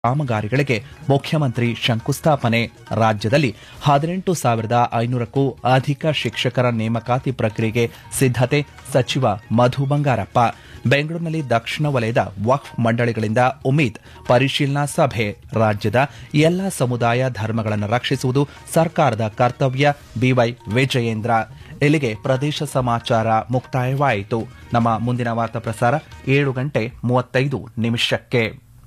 ಕಾಮಗಾರಿಗಳಿಗೆ ಮುಖ್ಯಮಂತ್ರಿ ಶಂಕುಸ್ಥಾಪನೆ ರಾಜ್ಯದಲ್ಲಿ ಹದಿನೆಂಟು ಸಾವಿರದ ಐನೂರಕ್ಕೂ ಅಧಿಕ ಶಿಕ್ಷಕರ ನೇಮಕಾತಿ ಪ್ರಕ್ರಿಯೆಗೆ ಸಿದ್ಧತೆ ಸಚಿವ ಮಧು ಬಂಗಾರಪ್ಪ ಬೆಂಗಳೂರಿನಲ್ಲಿ ದಕ್ಷಿಣ ವಲಯದ ವಕ್ಫ್ ಮಂಡಳಿಗಳಿಂದ ಉಮೀದ್ ಪರಿಶೀಲನಾ ಸಭೆ ರಾಜ್ಯದ ಎಲ್ಲಾ ಸಮುದಾಯ ಧರ್ಮಗಳನ್ನು ರಕ್ಷಿಸುವುದು ಸರ್ಕಾರದ ಕರ್ತವ್ಯ ಬಿವೈ ವಿಜಯೇಂದ್ರ ಇಲ್ಲಿಗೆ ಪ್ರದೇಶ ಸಮಾಚಾರ ಮುಕ್ತಾಯವಾಯಿತು ನಮ್ಮ ಮುಂದಿನ ವಾರ್ತಾ ಪ್ರಸಾರ ಏಳು ಗಂಟೆ ಮೂವತ್ತೈದು ನಿಮಿಷಕ್ಕೆ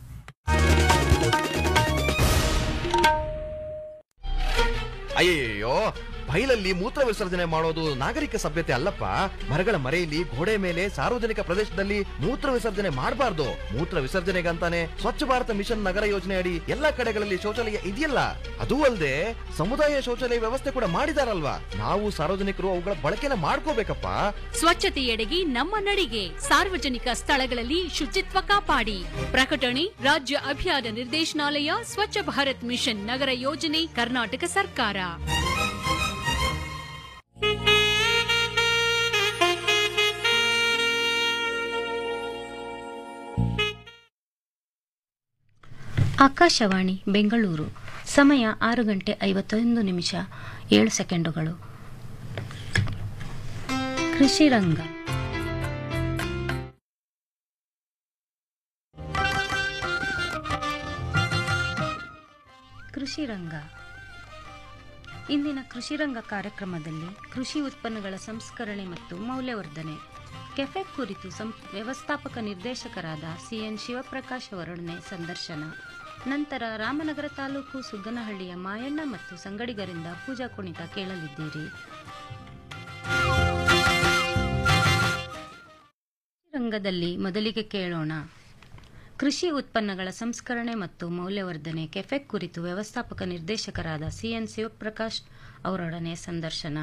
ಅಯ್ಯಯ್ಯೋ ಬೈಲಲ್ಲಿ ಮೂತ್ರ ವಿಸರ್ಜನೆ ಮಾಡೋದು ನಾಗರಿಕ ಸಭ್ಯತೆ ಅಲ್ಲಪ್ಪ ಮರಗಳ ಮರೆಯಲ್ಲಿ ಗೋಡೆ ಮೇಲೆ ಸಾರ್ವಜನಿಕ ಪ್ರದೇಶದಲ್ಲಿ ಮೂತ್ರ ವಿಸರ್ಜನೆ ಮಾಡಬಾರ್ದು ಮೂತ್ರ ವಿಸರ್ಜನೆಗಂತಾನೆ ಸ್ವಚ್ಛ ಭಾರತ ಮಿಷನ್ ನಗರ ಯೋಜನೆ ಅಡಿ ಎಲ್ಲಾ ಕಡೆಗಳಲ್ಲಿ ಶೌಚಾಲಯ ಇದೆಯಲ್ಲ ಅದೂ ಅಲ್ಲದೆ ಸಮುದಾಯ ಶೌಚಾಲಯ ವ್ಯವಸ್ಥೆ ಕೂಡ ಮಾಡಿದಾರಲ್ವಾ ನಾವು ಸಾರ್ವಜನಿಕರು ಅವುಗಳ ಬಳಕೆನ ಮಾಡ್ಕೋಬೇಕಪ್ಪ ಸ್ವಚ್ಛತೆಯೆಡೆಗೆ ನಮ್ಮ ನಡಿಗೆ ಸಾರ್ವಜನಿಕ ಸ್ಥಳಗಳಲ್ಲಿ ಶುಚಿತ್ವ ಕಾಪಾಡಿ ಪ್ರಕಟಣೆ ರಾಜ್ಯ ಅಭಿಯಾನ ನಿರ್ದೇಶನಾಲಯ ಸ್ವಚ್ಛ ಭಾರತ್ ಮಿಷನ್ ನಗರ ಯೋಜನೆ ಕರ್ನಾಟಕ ಸರ್ಕಾರ ಆಕಾಶವಾಣಿ ಬೆಂಗಳೂರು ಸಮಯ ಆರು ಗಂಟೆ ಐವತ್ತೊಂದು ನಿಮಿಷ ಏಳು ಸೆಕೆಂಡುಗಳು ಕೃಷಿ ರಂಗ ಕೃಷಿ ರಂಗ ಇಂದಿನ ಕೃಷಿ ರಂಗ ಕಾರ್ಯಕ್ರಮದಲ್ಲಿ ಕೃಷಿ ಉತ್ಪನ್ನಗಳ ಸಂಸ್ಕರಣೆ ಮತ್ತು ಮೌಲ್ಯವರ್ಧನೆ ಕೆಫೆಕ್ ಕುರಿತು ಸಂ ವ್ಯವಸ್ಥಾಪಕ ನಿರ್ದೇಶಕರಾದ ಸಿಎನ್ ಶಿವಪ್ರಕಾಶ್ ಅವರೊಡನೆ ಸಂದರ್ಶನ ನಂತರ ರಾಮನಗರ ತಾಲೂಕು ಸುಗ್ಗನಹಳ್ಳಿಯ ಮಾಯಣ್ಣ ಮತ್ತು ಸಂಗಡಿಗರಿಂದ ಪೂಜಾ ಕುಣಿತ ಕೇಳಲಿದ್ದೀರಿ ರಂಗದಲ್ಲಿ ಮೊದಲಿಗೆ ಕೇಳೋಣ ಕೃಷಿ ಉತ್ಪನ್ನಗಳ ಸಂಸ್ಕರಣೆ ಮತ್ತು ಮೌಲ್ಯವರ್ಧನೆ ಕೆಫೆಕ್ ಕುರಿತು ವ್ಯವಸ್ಥಾಪಕ ನಿರ್ದೇಶಕರಾದ ಸಿಎನ್ ಶಿವಪ್ರಕಾಶ್ ಅವರೊಡನೆ ಸಂದರ್ಶನ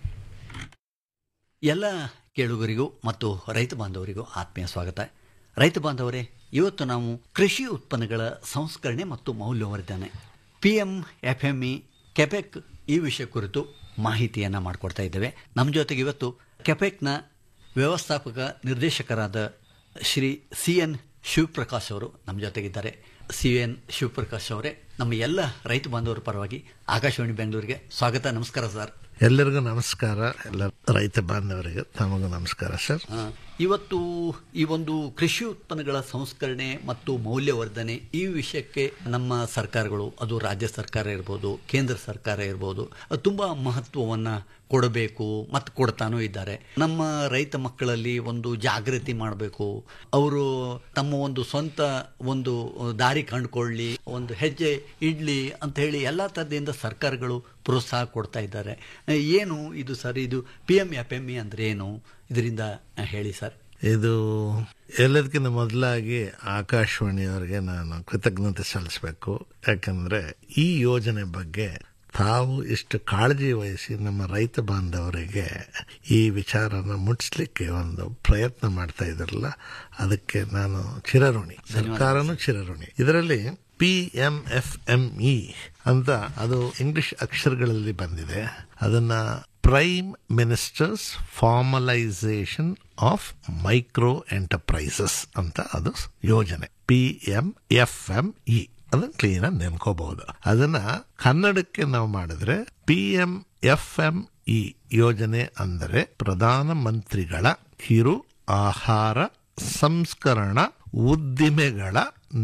ಎಲ್ಲ ಕೇಳುಗರಿಗೂ ಮತ್ತು ರೈತ ಬಾಂಧವರಿಗೂ ಆತ್ಮೀಯ ಸ್ವಾಗತ ರೈತ ಬಾಂಧವರೇ ಇವತ್ತು ನಾವು ಕೃಷಿ ಉತ್ಪನ್ನಗಳ ಸಂಸ್ಕರಣೆ ಮತ್ತು ಮೌಲ್ಯವರ್ಧನೆ P M F M E KAPPEC ಈ ವಿಷಯ ಕುರಿತು ಮಾಹಿತಿಯನ್ನು ಮಾಡಿಕೊಡ್ತಾ ಇದ್ದೇವೆ ನಮ್ಮ ಜೊತೆಗೆ ಇವತ್ತು ಕೆಪೆಕ್ನ ವ್ಯವಸ್ಥಾಪಕ ನಿರ್ದೇಶಕರಾದ ಶ್ರೀ ಸಿ ಎನ್ ಶಿವಪ್ರಕಾಶ್ ಅವರು ನಮ್ಮ ಜೊತೆಗಿದ್ದಾರೆ ಸಿ ಎನ್ ಶಿವಪ್ರಕಾಶ್ ಅವರೇ ನಮ್ಮ ಎಲ್ಲ ರೈತ ಬಾಂಧವರ ಪರವಾಗಿ ಆಕಾಶವಾಣಿ ಬೆಂಗಳೂರಿಗೆ ಸ್ವಾಗತ ನಮಸ್ಕಾರ ಸರ್ ಎಲ್ಲರಿಗೂ ನಮಸ್ಕಾರ ಎಲ್ಲ ರೈತ ಬಾಂಧವರಿಗೆ ತಮಗೂ ನಮಸ್ಕಾರ ಸರ್ ಆ, ಇವತ್ತು ಈ ಒಂದು ಕೃಷಿ ಉತ್ಪನ್ನಗಳ ಸಂಸ್ಕರಣೆ ಮತ್ತು ಮೌಲ್ಯವರ್ಧನೆ ಈ ವಿಷಯಕ್ಕೆ ನಮ್ಮ ಸರ್ಕಾರಗಳು ಅದು ರಾಜ್ಯ ಸರ್ಕಾರ ಇರ್ಬೋದು ಕೇಂದ್ರ ಸರ್ಕಾರ ಇರ್ಬೋದು ಅದು ತುಂಬಾ ಮಹತ್ವವನ್ನ ಕೊಡಬೇಕು ಮತ್ತು ಕೊಡ್ತಾನೂ ಇದ್ದಾರೆ ನಮ್ಮ ರೈತ ಮಕ್ಕಳಲ್ಲಿ ಒಂದು ಜಾಗೃತಿ ಮಾಡಬೇಕು ಅವರು ತಮ್ಮ ಒಂದು ಸ್ವಂತ ಒಂದು ದಾರಿ ಕಂಡುಕೊಳ್ಳಿ ಒಂದು ಹೆಜ್ಜೆ ಇಡ್ಲಿ ಅಂತ ಹೇಳಿ ಎಲ್ಲ ಥರದಿಂದ ಸರ್ಕಾರಗಳು ಪ್ರೋತ್ಸಾಹ ಕೊಡ್ತಾ ಇದ್ದಾರೆ ಏನು ಇದು ಸರ್ ಇದು P M F M E ಅಂದ್ರೆ ಏನು ಇದರಿಂದ ಹೇಳಿ ಸರ್ ಇದು ಎಲ್ಲದಕ್ಕಿಂತ ಮೊದಲಾಗಿ ಆಕಾಶವಾಣಿಯವರಿಗೆ ನಾನು ಕೃತಜ್ಞತೆ ಸಲ್ಲಿಸಬೇಕು ಯಾಕಂದ್ರೆ ಈ ಯೋಜನೆ ಬಗ್ಗೆ ತಾವು ಇಷ್ಟು ಕಾಳಜಿ ವಹಿಸಿ ನಮ್ಮ ರೈತ ಬಾಂಧವರಿಗೆ ಈ ವಿಚಾರನ ಮುಟ್ಟಿಸ್ಲಿಕ್ಕೆ ಒಂದು ಪ್ರಯತ್ನ ಮಾಡ್ತಾ ಇದ್ರಲ್ಲ ಅದಕ್ಕೆ ನಾನು ಚಿರಋಣಿ ಸರ್ಕಾರನು ಚಿರಋಣಿ ಇದರಲ್ಲಿ P M F M E ಅಂತ ಅದು ಇಂಗ್ಲಿಷ್ ಅಕ್ಷರಗಳಲ್ಲಿ ಬಂದಿದೆ ಅದನ್ನ prime minister's formalisation of micro enterprises ಅಂತ ಅದು ಯೋಜನೆ P M F M E ಅದನ್ನ ಕ್ಲೀನ್ ಆಗಿ ನೆನ್ಕೋಬಹುದು ಅದನ್ನ ಕನ್ನಡಕ್ಕೆ ನಾವು ಮಾಡಿದ್ರೆ P M F M E ಯೋಜನೆ ಅಂದರೆ ಪ್ರಧಾನ ಮಂತ್ರಿಗಳ ಕಿರು ಆಹಾರ ಸಂಸ್ಕರಣಾ ಉದ್ದಿಮೆಗಳ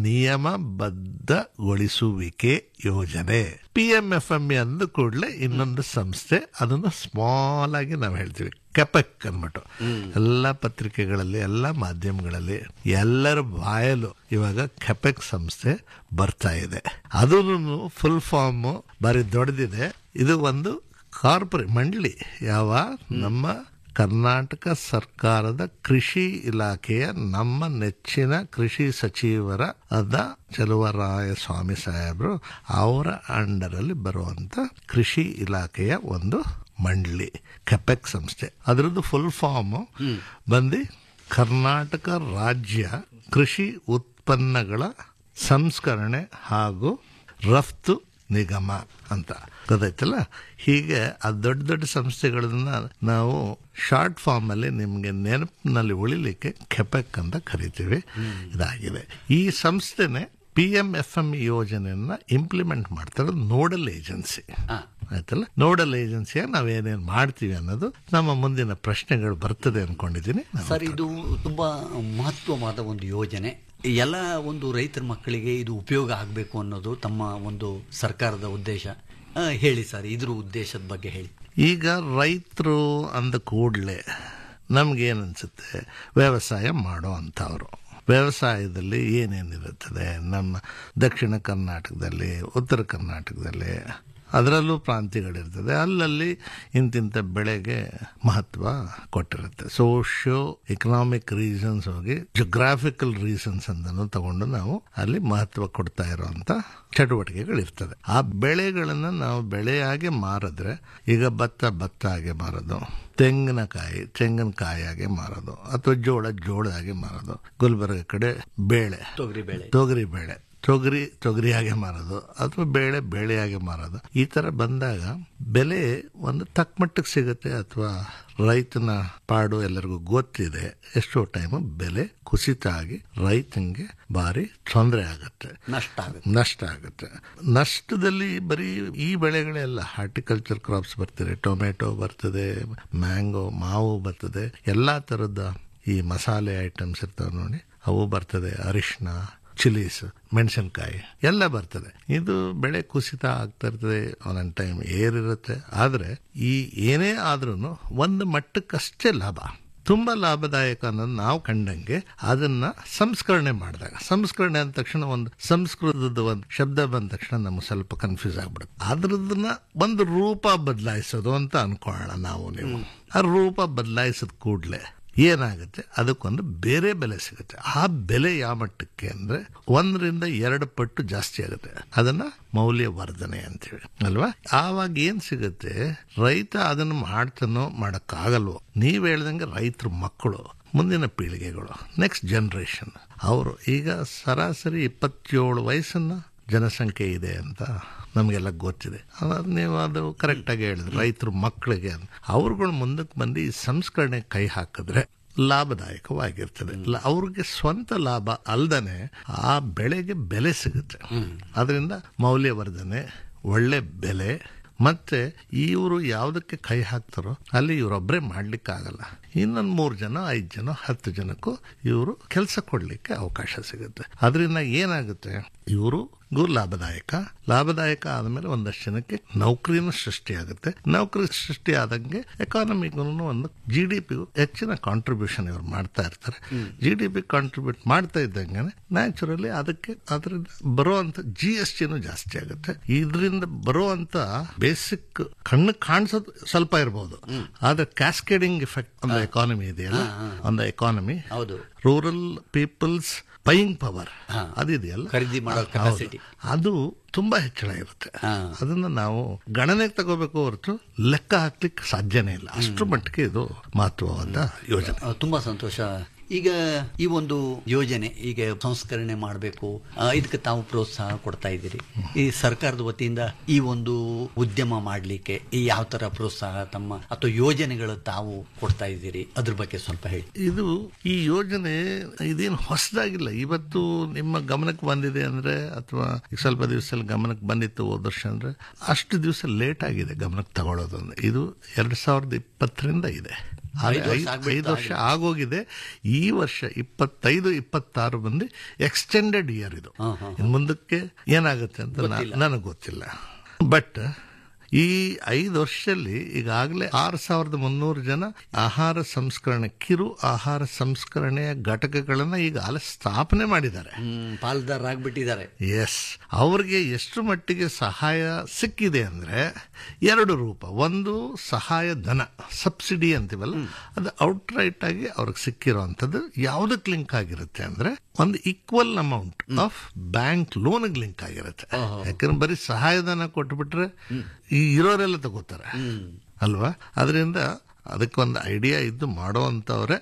ನಿಯಮಬದ್ಧಗೊಳಿಸುವಿಕೆ ಯೋಜನೆ P M F M E ಅಂದ ಕೂಡಲೇ ಇನ್ನೊಂದು ಸಂಸ್ಥೆ ಅದನ್ನು ಸ್ಮಾಲ್ ಆಗಿ ನಾವು ಹೇಳ್ತೀವಿ ಕೆಪೆಕ್ ಅನ್ಬಿಟ್ಟು ಎಲ್ಲ ಪತ್ರಿಕೆಗಳಲ್ಲಿ ಎಲ್ಲ ಮಾಧ್ಯಮಗಳಲ್ಲಿ ಎಲ್ಲರ ಬಾಯಲು ಇವಾಗ ಕೆಪೆಕ್ ಸಂಸ್ಥೆ ಬರ್ತಾ ಇದೆ ಅದು ಫುಲ್ ಫಾರ್ಮ್ ಬಾರಿ ದೊಡ್ಡದಿದೆ ಇದು ಒಂದು ಕಾರ್ಪೊರೇಟ್ ಮಂಡಳಿ ಯಾವ ನಮ್ಮ ಕರ್ನಾಟಕ ಸರ್ಕಾರದ ಕೃಷಿ ಇಲಾಖೆಯ ನಮ್ಮ ನೆಚ್ಚಿನ ಕೃಷಿ ಸಚಿವರ ಅದ ಚಲುವರಾಯ ಸ್ವಾಮಿ ಸಾಹೇಬರು ಅವರ ಅಂಡರಲ್ಲಿ ಬರುವಂತ ಕೃಷಿ ಇಲಾಖೆಯ ಒಂದು ಮಂಡಳಿ ಕೆಪೆಕ್ ಸಂಸ್ಥೆ ಅದರದ್ದು ಫುಲ್ ಫಾರ್ಮ್ ಬಂದು ಕರ್ನಾಟಕ ರಾಜ್ಯ ಕೃಷಿ ಉತ್ಪನ್ನಗಳ ಸಂಸ್ಕರಣೆ ಹಾಗೂ ರಫ್ತು ನಿಗಮ ಅಂತ ಗೊತ್ತಾಯ್ತಲ್ಲ ಹೀಗೆ ಆ ದೊಡ್ಡ ದೊಡ್ಡ ಸಂಸ್ಥೆಗಳನ್ನ ನಾವು ಶಾರ್ಟ್ ಫಾರ್ಮ್ ಅಲ್ಲಿ ನಿಮ್ಗೆ ನೆನಪಿನಲ್ಲಿ ಉಳಿಲಿಕ್ಕೆ ಕೆಪೆಕ್ ಅಂತ ಕರಿತೀವಿ ಇದಾಗಿದೆ ಈ ಸಂಸ್ಥೆನೆ ಪಿ ಎಂ ಎಫ್ ಎಂ ಯೋಜನೆಯನ್ನ ಇಂಪ್ಲಿಮೆಂಟ್ ಮಾಡ್ತಾರೆ ನೋಡಲ್ ಏಜೆನ್ಸಿ ಹಾ. ಆಯ್ತಲ್ಲ ನೋಡಲ್ ಏಜೆನ್ಸಿಯಾಗಿ ನಾವೇನೇನು ಮಾಡ್ತೀವಿ ಅನ್ನೋದು ನಮ್ಮ ಮುಂದಿನ ಪ್ರಶ್ನೆಗಳು ಬರ್ತದೆ ಅನ್ಕೊಂಡಿದ್ದೀನಿ ನಾನು ಸರ್ ಇದು ತುಂಬಾ ಮಹತ್ವವಾದ ಒಂದು ಯೋಜನೆ ಎಲ್ಲ ಒಂದು ರೈತರ ಮಕ್ಕಳಿಗೆ ಇದು ಉಪಯೋಗ ಆಗಬೇಕು ಅನ್ನೋದು ತಮ್ಮ ಒಂದು ಸರ್ಕಾರದ ಉದ್ದೇಶ ಆ, ಹೇಳಿ ಸರ್ ಇದ್ರ ಉದ್ದೇಶದ ಬಗ್ಗೆ ಹೇಳಿ ಈಗ ರೈತರು ಅಂದ ಕೂಡಲೇ ನಮ್ಗೇನು ಅನ್ಸುತ್ತೆ ವ್ಯವಸಾಯ ಮಾಡೋ ಅಂಥವ್ರು ವ್ಯವಸಾಯದಲ್ಲಿ ಏನೇನಿರುತ್ತದೆ ನಮ್ಮ ದಕ್ಷಿಣ ಕರ್ನಾಟಕದಲ್ಲಿ ಉತ್ತರ ಕರ್ನಾಟಕದಲ್ಲಿ ಅದರಲ್ಲೂ ಪ್ರಾಂತ್ಯಗಳಿರ್ತದೆ ಅಲ್ಲಲ್ಲಿ ಇಂತಿಂಥ ಬೆಳೆಗೆ ಮಹತ್ವ ಕೊಟ್ಟಿರುತ್ತೆ ಸೋಷಿಯೋ ಎಕನಾಮಿಕ್ ರೀಸನ್ಸ್ ಹೋಗಿ ಜೊಗ್ರಾಫಿಕಲ್ ರೀಸನ್ಸ್ ಅಂತಲೂ ತಗೊಂಡು ನಾವು ಅಲ್ಲಿ ಮಹತ್ವ ಕೊಡ್ತಾ ಇರುವಂತ ಚಟುವಟಿಕೆಗಳಿರ್ತದೆ ಆ ಬೆಳೆಗಳನ್ನು ನಾವು ಬೆಳೆಯಾಗಿ ಮಾರಿದ್ರೆ ಈಗ ಭತ್ತ ಭತ್ತ ಆಗಿ ಮಾರೋದು ತೆಂಗಿನಕಾಯಿ ತೆಂಗಿನಕಾಯಾಗಿ ಮಾರೋದು ಅಥವಾ ಜೋಳ ಜೋಳದಾಗಿ ಮಾರೋದು ಗುಲ್ಬರ್ಗ ಕಡೆ ಬೇಳೆ ತೊಗರಿ ಬೇಳೆ ತೊಗರಿ ಬೇಳೆ ತೊಗರಿ ತೊಗರಿಯಾಗೆ ಮಾರೋದು ಅಥವಾ ಬೇಳೆ ಬೇಳೆಯಾಗೆ ಮಾರೋದು ಈ ತರ ಬಂದಾಗ ಬೆಲೆ ಒಂದು ತಕ್ಕ ಮಟ್ಟಕ್ಕೆ ಸಿಗುತ್ತೆ ಅಥವಾ ರೈತನ ಪಾಡು ಎಲ್ಲರಿಗೂ ಗೊತ್ತಿದೆ ಎಷ್ಟೋ ಟೈಮ್ ಬೆಲೆ ಕುಸಿತ ಆಗಿ ರೈತನಿಗೆ ಭಾರಿ ತೊಂದರೆ ಆಗುತ್ತೆ ನಷ್ಟ ಆಗುತ್ತೆ ನಷ್ಟ ಆಗುತ್ತೆ ನಷ್ಟದಲ್ಲಿ ಬರೀ ಈ ಬೆಳೆಗಳೆಲ್ಲ ಹಾರ್ಟಿಕಲ್ಚರ್ ಕ್ರಾಪ್ಸ್ ಬರ್ತಾರೆ ಟೊಮೆಟೊ ಬರ್ತದೆ ಮ್ಯಾಂಗೋ ಮಾವು ಬರ್ತದೆ ಎಲ್ಲಾ ತರದ ಈ ಮಸಾಲೆ ಐಟಮ್ಸ್ ಇರ್ತಾವೆ ನೋಡಿ ಅವು ಬರ್ತದೆ ಅರಿಶಿನ ಚಿಲೀಸ್ ಮೆಣಸಿನಕಾಯಿ ಎಲ್ಲ ಬರ್ತದೆ ಇದು ಬೆಳೆ ಕುಸಿತ ಆಗ್ತಾ ಇರ್ತದೆ ಒಂದೊಂದು ಟೈಮ್ ಏರಿರುತ್ತೆ ಆದ್ರೆ ಈ ಏನೇ ಆದ್ರೂ ಒಂದು ಮಟ್ಟಕ್ಕಷ್ಟೇ ಲಾಭ ತುಂಬಾ ಲಾಭದಾಯಕ ಅನ್ನೋದು ನಾವು ಕಂಡಂಗೆ ಅದನ್ನ ಸಂಸ್ಕರಣೆ ಮಾಡಿದಾಗ ಸಂಸ್ಕರಣೆ ಅಂದ ತಕ್ಷಣ ಒಂದು ಸಂಸ್ಕೃತದ ಒಂದು ಶಬ್ದ ಬಂದ ತಕ್ಷಣ ನಮ್ಗೆ ಸ್ವಲ್ಪ ಕನ್ಫ್ಯೂಸ್ ಆಗ್ಬಿಡುತ್ತೆ ಅದ್ರದನ್ನ ಒಂದು ರೂಪ ಬದಲಾಯಿಸೋದು ಅಂತ ಅನ್ಕೊಳ್ಳೋಣ ನಾವು ನೀವು ಆ ರೂಪ ಬದಲಾಯಿಸಿದ ಕೂಡಲೇ ಏನಾಗುತ್ತೆ ಅದಕ್ಕೊಂದು ಬೇರೆ ಬೆಲೆ ಸಿಗುತ್ತೆ ಆ ಬೆಲೆ ಯಾವ ಮಟ್ಟಕ್ಕೆ ಅಂದ್ರೆ ಒಂದರಿಂದ ಎರಡು ಪಟ್ಟು ಜಾಸ್ತಿ ಆಗುತ್ತೆ ಅದನ್ನ ಮೌಲ್ಯವರ್ಧನೆ ಅಂತೀವಿ ಅಲ್ವಾ ಆವಾಗ ಏನ್ ಸಿಗುತ್ತೆ ರೈತ ಅದನ್ನ ಮಾಡ್ತಾನೋ ಮಾಡಕ್ಕಾಗಲ್ವೋ ನೀವ್ ಹೇಳ್ದಂಗೆ ರೈತರ ಮಕ್ಕಳು ಮುಂದಿನ ಪೀಳಿಗೆಗಳು ನೆಕ್ಸ್ಟ್ ಜನರೇಷನ್ ಅವರು ಈಗ ಸರಾಸರಿ ಇಪ್ಪತ್ತೇಳು ವಯಸ್ಸನ್ನ ಜನಸಂಖ್ಯೆ ಇದೆ ಅಂತ ನಮಗೆಲ್ಲ ಗೊತ್ತಿದೆ ಅದ್ ನೀವು ಅದು ಕರೆಕ್ಟಾಗಿ ಹೇಳಿದ್ರೆ ರೈತರ ಮಕ್ಕಳಿಗೆ ಅವ್ರುಗಳು ಮುಂದಕ್ಕೆ ಬಂದು ಈ ಸಂಸ್ಕರಣೆ ಕೈ ಹಾಕಿದ್ರೆ ಲಾಭದಾಯಕವಾಗಿರ್ತದೆ ಲ- ಅವ್ರಿಗೆ ಸ್ವಂತ ಲಾಭ ಅಲ್ದನೆ ಆ ಬೆಳೆಗೆ ಬೆಲೆ ಸಿಗುತ್ತೆ ಅದರಿಂದ ಮೌಲ್ಯವರ್ಧನೆ ಒಳ್ಳೆ ಬೆಲೆ ಮತ್ತೆ ಇವರು ಯಾವುದಕ್ಕೆ ಕೈ ಹಾಕ್ತಾರೋ ಅಲ್ಲಿ ಇವರೊಬ್ಬರೇ ಮಾಡ್ಲಿಕ್ಕಾಗಲ್ಲ ಇನ್ನೊಂದು ಮೂರು ಜನ ಐದು ಜನ ಹತ್ತು ಜನಕ್ಕೂ ಇವರು ಕೆಲಸ ಕೊಡ್ಲಿಕ್ಕೆ ಅವಕಾಶ ಸಿಗುತ್ತೆ ಅದರಿಂದ ಏನಾಗುತ್ತೆ ಇವರು ಗು ಲಾಭದಾಯಕ ಲಾಭದಾಯಕ ಆದಮೇಲೆ ಒಂದಷ್ಟು ಜನಕ್ಕೆ ನೌಕರಿನೂ ಸೃಷ್ಟಿಯಾಗುತ್ತೆ ನೌಕರಿ ಸೃಷ್ಟಿ ಆದಂಗೆ ಎಕಾನಮಿಗೂ ಒಂದು ಜಿ ಡಿ ಪಿಗೂ ಹೆಚ್ಚಿನ ಕಾಂಟ್ರಿಬ್ಯೂಷನ್ ಇವರು ಮಾಡ್ತಾ ಇರ್ತಾರೆ ಜಿ ಡಿ ಪಿ ಕಾಂಟ್ರಿಬ್ಯೂಟ್ ಮಾಡ್ತಾ ಇದ್ದಂಗೆ ನ್ಯಾಚುರಲಿ ಅದಕ್ಕೆ ಅದರಿಂದ ಬರುವಂತ ಜಿ ಎಸ್ ಟಿನೂ ಜಾಸ್ತಿ ಆಗುತ್ತೆ ಇದರಿಂದ ಬರುವಂತ ಬೇಸಿಕ್ ಕಣ್ಣು ಕಾಣಿಸೋದು ಸ್ವಲ್ಪ ಇರಬಹುದು ಆದ್ರೆ ಕ್ಯಾಸ್ಕೇಡಿಂಗ್ ಇಫೆಕ್ಟ್ ಒಂದು ಎಕಾನಮಿ ಇದೆಯಲ್ಲ ಒಂದು ಎಕಾನಮಿ ಹೌದು ರೂರಲ್ ಪೀಪಲ್ಸ್ ಬೈಯಿಂಗ್ ಪವರ್ ಅದಿದೆಯಲ್ಲ ಖರೀದಿ ಮಾಡೋ ಹೌದು. capacity. ಅದು ತುಂಬಾ ಹೆಚ್ಚಳ ಇರುತ್ತೆ ಹಾ. ಅದನ್ನ ನಾವು ಗಣನೆಗೆ ತಗೋಬೇಕು ಹೊರತು ಲೆಕ್ಕ ಹಾಕ್ಲಿಕ್ಕೆ ಸಾಧ್ಯನೇ ಇಲ್ಲ ಅಷ್ಟು ಮಟ್ಟಿಗೆ ಇದು ಮಹತ್ವವಾದ ಯೋಜನೆ ಆ, ತುಂಬಾ ಸಂತೋಷ ಈಗ ಈ ಒಂದು ಯೋಜನೆ ಈಗ ಸಂಸ್ಕರಣೆ ಮಾಡಬೇಕು ಇದಕ್ಕೆ ತಾವು ಪ್ರೋತ್ಸಾಹ ಕೊಡ್ತಾ ಇದ್ದೀರಿ ಈ ಸರ್ಕಾರದ ವತಿಯಿಂದ ಈ ಒಂದು ಉದ್ಯಮ ಮಾಡಲಿಕ್ಕೆ ಈ ಯಾವ ತರ ಪ್ರೋತ್ಸಾಹ ತಮ್ಮ ಅಥವಾ ಯೋಜನೆಗಳು ತಾವು ಕೊಡ್ತಾ ಇದ್ದೀರಿ ಅದ್ರ ಬಗ್ಗೆ ಸ್ವಲ್ಪ ಹೇಳಿ ಇದು ಈ ಯೋಜನೆ ಇದೇನು ಹೊಸದಾಗಿಲ್ಲ ಇವತ್ತು ನಿಮ್ಮ ಗಮನಕ್ಕೆ ಬಂದಿದೆ ಅಂದ್ರೆ ಅಥವಾ ಈಗ ಸ್ವಲ್ಪ ದಿವಸದಲ್ಲಿ ಗಮನಕ್ಕೆ ಬಂದಿತ್ತು ಹೋದ ವರ್ಷ ಅಂದ್ರೆ ಅಷ್ಟು ದಿವಸ ಲೇಟ್ ಆಗಿದೆ ಗಮನಕ್ಕೆ ತಗೊಳ್ಳೋದು ಅಂದ್ರೆ ಇದು ಎರಡ್ ಸಾವಿರದ ಇಪ್ಪತ್ತರಿಂದ ಇದೆ ಆದ್ರೆ ಐದು ವರ್ಷ ಐದು- ಆಗ್ಬಿಡ್ತಾ ಐದು ವರ್ಷ ಆಗೋಗಿದೆ ಈ ವರ್ಷ ಇಪ್ಪತ್ತೈದು ಇಪ್ಪತ್ತಾರು ಬಂದು ಎಕ್ಸ್ಟೆಂಡೆಡ್ ಇಯರ್ ಇದು ಹಾ, ಹಾ, ಇನ್ನು ಮುಂದಕ್ಕೆ ಏನಾಗುತ್ತೆ ಅಂತ ನನಗೆ ಗೊತ್ತಿಲ್ಲ ಬಟ್ ಈ ಐದು ವರ್ಷದಲ್ಲಿ ಈಗಾಗಲೇ ಆರು ಸಾವಿರದ ಮುನ್ನೂರು ಜನ ಆಹಾರ ಸಂಸ್ಕರಣೆ ಕಿರು ಆಹಾರ ಸಂಸ್ಕರಣೆಯ ಘಟಕಗಳನ್ನ ಈಗ ಅಲ್ಲ ಸ್ಥಾಪನೆ ಮಾಡಿದ್ದಾರೆ ಹ್ಮ್ ಪಾಲ್ದಾರರಾಗ್ಬಿಟ್ಟಿದ್ದಾರೆ ಎಸ್ ಅವ್ರಿಗೆ ಎಷ್ಟು ಮಟ್ಟಿಗೆ ಸಹಾಯ ಸಿಕ್ಕಿದೆ ಅಂದ್ರೆ ಎರಡು ರೂಪ ಒಂದು ಸಹಾಯ ಧನ ಸಬ್ಸಿಡಿ ಅಂತೀವಲ್ಲ ಅದು ಔಟ್ ರೈಟ್ ಆಗಿ ಅವ್ರಿಗೆ ಸಿಕ್ಕಿರುವಂತದ್ದು ಯಾವುದಕ್ಕೆ ಲಿಂಕ್ ಆಗಿರುತ್ತೆ ಅಂದ್ರೆ ಒಂದು ಈಕ್ವಲ್ ಅಮೌಂಟ್ ಆಫ್ ಬ್ಯಾಂಕ್ ಲೋನ್ಗೆ ಲಿಂಕ್ ಆಗಿರುತ್ತೆ ಯಾಕಂದ್ರೆ ಬರೀ ಸಹಾಯಧನ ಕೊಟ್ಬಿಟ್ರೆ ಈ ಇರೋರೆಲ್ಲ ತಗೋತಾರೆ ಅಲ್ವಾ ಅದರಿಂದ ಅದಕ್ಕೊಂದು ಐಡಿಯಾ ಇದ್ದು ಮಾಡೋವಂಥವ್ರೆ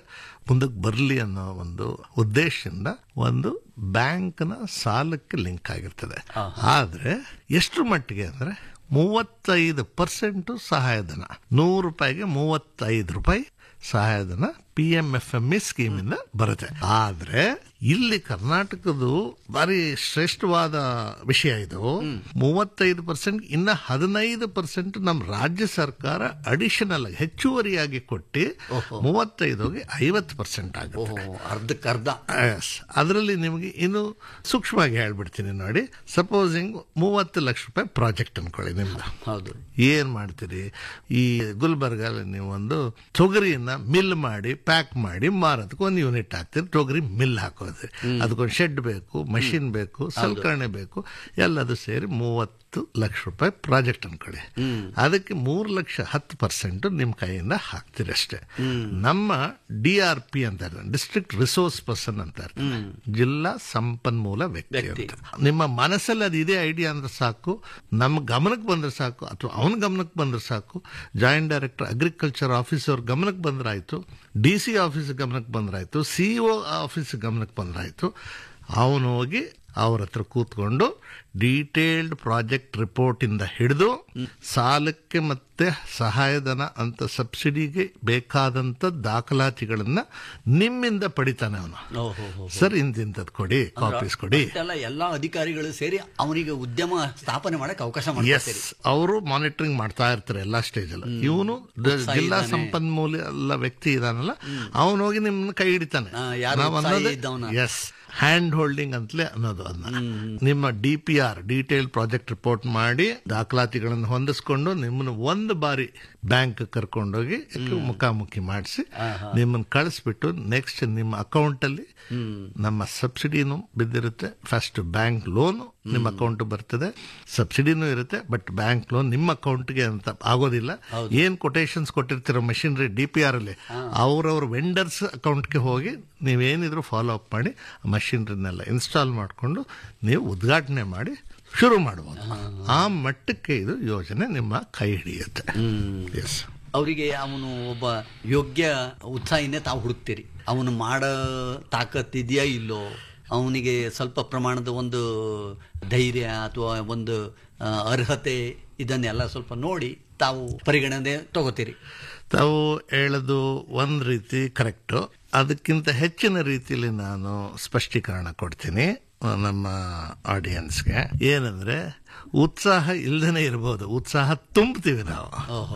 ಮುಂದಕ್ಕೆ ಬರಲಿ ಅನ್ನೋ ಒಂದು ಉದ್ದೇಶದಿಂದ ಒಂದು ಬ್ಯಾಂಕ್ನ ಸಾಲಕ್ಕೆ ಲಿಂಕ್ ಆಗಿರ್ತದೆ ಆದ್ರೆ ಎಷ್ಟು ಮಟ್ಟಿಗೆ ಅಂದ್ರೆ ಮೂವತ್ತೈದು ಪರ್ಸೆಂಟ್ ಸಹಾಯಧನ ನೂರು ರೂಪಾಯಿಗೆ ಮೂವತ್ತೈದು ರೂಪಾಯಿ ಸಹಾಯಧನ P M F M E ಸ್ಕೀಮಿಂದ ಬರುತ್ತೆ ಆದ್ರೆ ಇಲ್ಲಿ ಕರ್ನಾಟಕದ್ದು ಬಾರಿ ಶ್ರೇಷ್ಠವಾದ ವಿಷಯ ಇದು ಮೂವತ್ತೈದು ಪರ್ಸೆಂಟ್ ಇನ್ನ ಹದಿನೈದು ಪರ್ಸೆಂಟ್ ನಮ್ಮ ರಾಜ್ಯ ಸರ್ಕಾರ ಅಡಿಷನಲ್ ಹೆಚ್ಚುವರಿಯಾಗಿ ಕೊಟ್ಟು ಮೂವತ್ತೈದು ಹೋಗಿ ಐವತ್ತು ಪರ್ಸೆಂಟ್ ಆಗುತ್ತೆ ಓಹೋ ಅರ್ಧಕ್ಕರ್ಧ ಎಸ್ ಅದರಲ್ಲಿ ನಿಮಗೆ ಇನ್ನು ಸೂಕ್ಷ್ಮವಾಗಿ ಹೇಳ್ಬಿಡ್ತೀನಿ ನೋಡಿ ಸಪೋಸಿಂಗ್ ಮೂವತ್ತು ಲಕ್ಷ ರೂಪಾಯಿ ಪ್ರಾಜೆಕ್ಟ್ ಅನ್ಕೊಳ್ಳಿ ನಿಮ್ದು ಹೌದು ಏನ್ ಮಾಡ್ತೀರಿ ಈ ಗುಲ್ಬರ್ಗಲ್ಲಿ ನೀವು ಒಂದು ತೊಗರಿಯನ್ನ ಮಿಲ್ ಮಾಡಿ ಪ್ಯಾಕ್ ಮಾಡಿ ಮಾರೋದಕ್ಕೆ ಒಂದು ಯೂನಿಟ್ ಹಾಕ್ತೀರಿ ತೊಗರಿ ಮಿಲ್ ಹಾಕೋದ್ರಿ ಅದಕ್ಕೊಂದು ಶೆಡ್ ಬೇಕು ಮಷಿನ್ ಬೇಕು ಸಲಕರಣೆ ಬೇಕು ಎಲ್ಲದು ಸೇರಿ ಮೂವತ್ತು ಲಕ್ಷ ರೂಪಾಯಿ ಪ್ರಾಜೆಕ್ಟ್ ಅನ್ಕೊಳ್ಳಿ ಅದಕ್ಕೆ ಮೂರು ಲಕ್ಷ ಹತ್ತು ಪರ್ಸೆಂಟ್ ನಿಮ್ಮ ಕೈಯಿಂದ ಹಾಕ್ತೀರಿ ಅಷ್ಟೇ ನಮ್ಮ ಡಿ ಆರ್ ಪಿ ಅಂತ ಡಿಸ್ಟ್ರಿಕ್ಟ್ ರಿಸೋರ್ಸ್ ಪರ್ಸನ್ ಅಂತ ಇರ್ತಾರೆ. ಜಿಲ್ಲಾ ಸಂಪನ್ಮೂಲ ವ್ಯಕ್ತಿ ಅಂತ ನಿಮ್ಮ ಮನಸ್ಸಲ್ಲಿ ಅದು ಇದೇ ಐಡಿಯಾ ಅಂದ್ರೆ ಸಾಕು ನಮ್ಮ ಗಮನಕ್ಕೆ ಬಂದ್ರೆ ಸಾಕು ಅಥವಾ ಅವನ ಗಮನಕ್ಕೆ ಬಂದ್ರೆ ಸಾಕು ಜಾಯಿಂಟ್ ಡೈರೆಕ್ಟರ್ ಅಗ್ರಿಕಲ್ಚರ್ ಆಫೀಸ್ ಅವ್ರ ಗಮನಕ್ಕೆ ಬಂದ್ರಾಯ್ತು ಡಿ ಸಿ ಆಫೀಸ್ ಗಮನಕ್ಕೆ ಬಂದ್ರಾಯ್ತು ಸಿ ಒ ಆಫೀಸ್ ಗಮನಕ್ಕೆ ಬಂದ್ರಾಯ್ತು ಅವನು ಹೋಗಿ ಅವ್ರ ಹತ್ರ ಕೂತ್ಕೊಂಡು ಡೀಟೇಲ್ಡ್ ಪ್ರಾಜೆಕ್ಟ್ ರಿಪೋರ್ಟ್ ಇಂದ ಹಿಡಿದು ಸಾಲಕ್ಕೆ ಮತ್ತೆ ಸಹಾಯಧನ ಅಂತ ಸಬ್ಸಿಡಿಗೆ ಬೇಕಾದಂತ ದಾಖಲಾತಿಗಳನ್ನ ನಿಮ್ಮಿಂದ ಪಡಿತಾನೆ ಅವನು ಓಹೋ ಹೋ ಸರ್ ಇಂತಿಂತದ್ ಕೊಡಿ ಕಾಪೀಸ್ ಕೊಡಿ ಎಲ್ಲ ಎಲ್ಲಾ ಅಧಿಕಾರಿಗಳು ಸೇರಿ ಅವನಿಗೆ ಉದ್ಯಮ ಸ್ಥಾಪನೆ ಮಾಡಕ್ ಅವಕಾಶ ಎಸ್ ಮಾಡ್ಕೊಡ್ತೀರಿ ಅವರು ಮಾನಿಟರಿಂಗ್ ಮಾಡ್ತಾ ಇರ್ತಾರೆ ಎಲ್ಲಾ ಸ್ಟೇಜ್ ಅಲ್ಲಿ ಇವನು ಜಿಲ್ಲಾ ಸಂಪನ್ಮೂಲ ಎಲ್ಲ ವ್ಯಕ್ತಿ ಇದಾನಲ್ಲ ಅವನು ಹೋಗಿ ನಿಮ್ಮನ್ನ ಕೈ ಹಿಡಿತಾನೆ ಆ, ಯಾರು ನಾವ್ ಉತ್ಸಾಹಿ ಅನ್ನೋದೇ ಇದ್ದವ್ನ. ಎಸ್ ಹ್ಯಾಂಡ್ ಹೋಲ್ಡಿಂಗ್ ಅಂತಲೇ ಅನ್ನೋದು ಅದನ್ನ ನಿಮ್ಮ D P R detail project report ಮಾಡಿ ದಾಖಲಾತಿಗಳನ್ನು ಹೊಂದಿಸ್ಕೊಂಡು ನಿಮ್ಮನ್ನ ಒಂದು ಬಾರಿ ಬ್ಯಾಂಕ್ ಕರ್ಕೊಂಡೋಗಿ ಮುಖಾಮುಖಿ ಮಾಡಿಸಿ ನಿಮ್ಮನ್ನ ಕಳಿಸ್ಬಿಟ್ಟು ನೆಕ್ಸ್ಟ್ ನಿಮ್ಮ ಅಕೌಂಟ್ ಅಲ್ಲಿ ನಮ್ಮ ಸಬ್ಸಿಡಿನೂ ಬಿದ್ದಿರುತ್ತೆ ಫಸ್ಟ್ ಬ್ಯಾಂಕ್ ಲೋನ್ ನಿಮ್ಮ ಅಕೌಂಟ್ ಬರ್ತದೆ ಸಬ್ಸಿಡಿನೂ ಇರುತ್ತೆ ಬಟ್ ಬ್ಯಾಂಕ್ ಲೋನ್ ನಿಮ್ಮ ಅಕೌಂಟ್ಗೆ ಅಂತ ಆಗೋದಿಲ್ಲ ಏನ್ ಕೊಟೇಶನ್ಸ್ ಕೊಟ್ಟಿರ್ತೀರೋ ಮಷಿನರಿ ಡಿ ಪಿ ಆರ್ ಅಲ್ಲಿ ಅವ್ರವ್ರ ವೆಂಡರ್ಸ್ ಅಕೌಂಟ್ಗೆ ಹೋಗಿ ನೀವೇನಿದ್ರು ಫಾಲೋ ಅಪ್ ಮಾಡಿ ಮಷಿನರಿನೆಲ್ಲ ಇನ್ಸ್ಟಾಲ್ ಮಾಡಿಕೊಂಡು ನೀವು ಉದ್ಘಾಟನೆ ಮಾಡಿ ಶುರು ಮಾಡುವುದು ಆ ಮಟ್ಟಕ್ಕೆ ಇದು ಯೋಜನೆ ನಿಮ್ಮ ಕೈ ಹಿಡಿಯುತ್ತೆ ಎಸ್ ಅವರಿಗೆ ಅವನು ಒಬ್ಬ ಯೋಗ್ಯ ಉತ್ಸಾಹಿನೇ ತಾವು ಹುಡುಕ್ತೀರಿ ಅವನು ಮಾಡೋ ತಾಕತ್ತಿದೆಯಾ ಇಲ್ಲೋ ಅವನಿಗೆ ಸ್ವಲ್ಪ ಪ್ರಮಾಣದ ಒಂದು ಧೈರ್ಯ ಅಥವಾ ಒಂದು ಆ, ಅರ್ಹತೆ ಇದನ್ನೆಲ್ಲ ಸ್ವಲ್ಪ ನೋಡಿ ತಾವು ಪರಿಗಣನೆ ತಗೋತೀರಿ ತಾವು ಹೇಳೋದು ಒಂದು ರೀತಿ ಕರೆಕ್ಟು ಅದಕ್ಕಿಂತ ಹೆಚ್ಚಿನ ರೀತಿಯಲ್ಲಿ ನಾನು ಸ್ಪಷ್ಟೀಕರಣ ಕೊಡ್ತೀನಿ ಆ, ನಮ್ಮ ಆಡಿಯನ್ಸ್ಗೆ ಏನಂದ್ರೆ ಉತ್ಸಾಹ ಇಲ್ದೇನೆ ಇರ್ಬೋದು ಉತ್ಸಾಹ ತುಂಬ್ತೀವಿ ನಾವು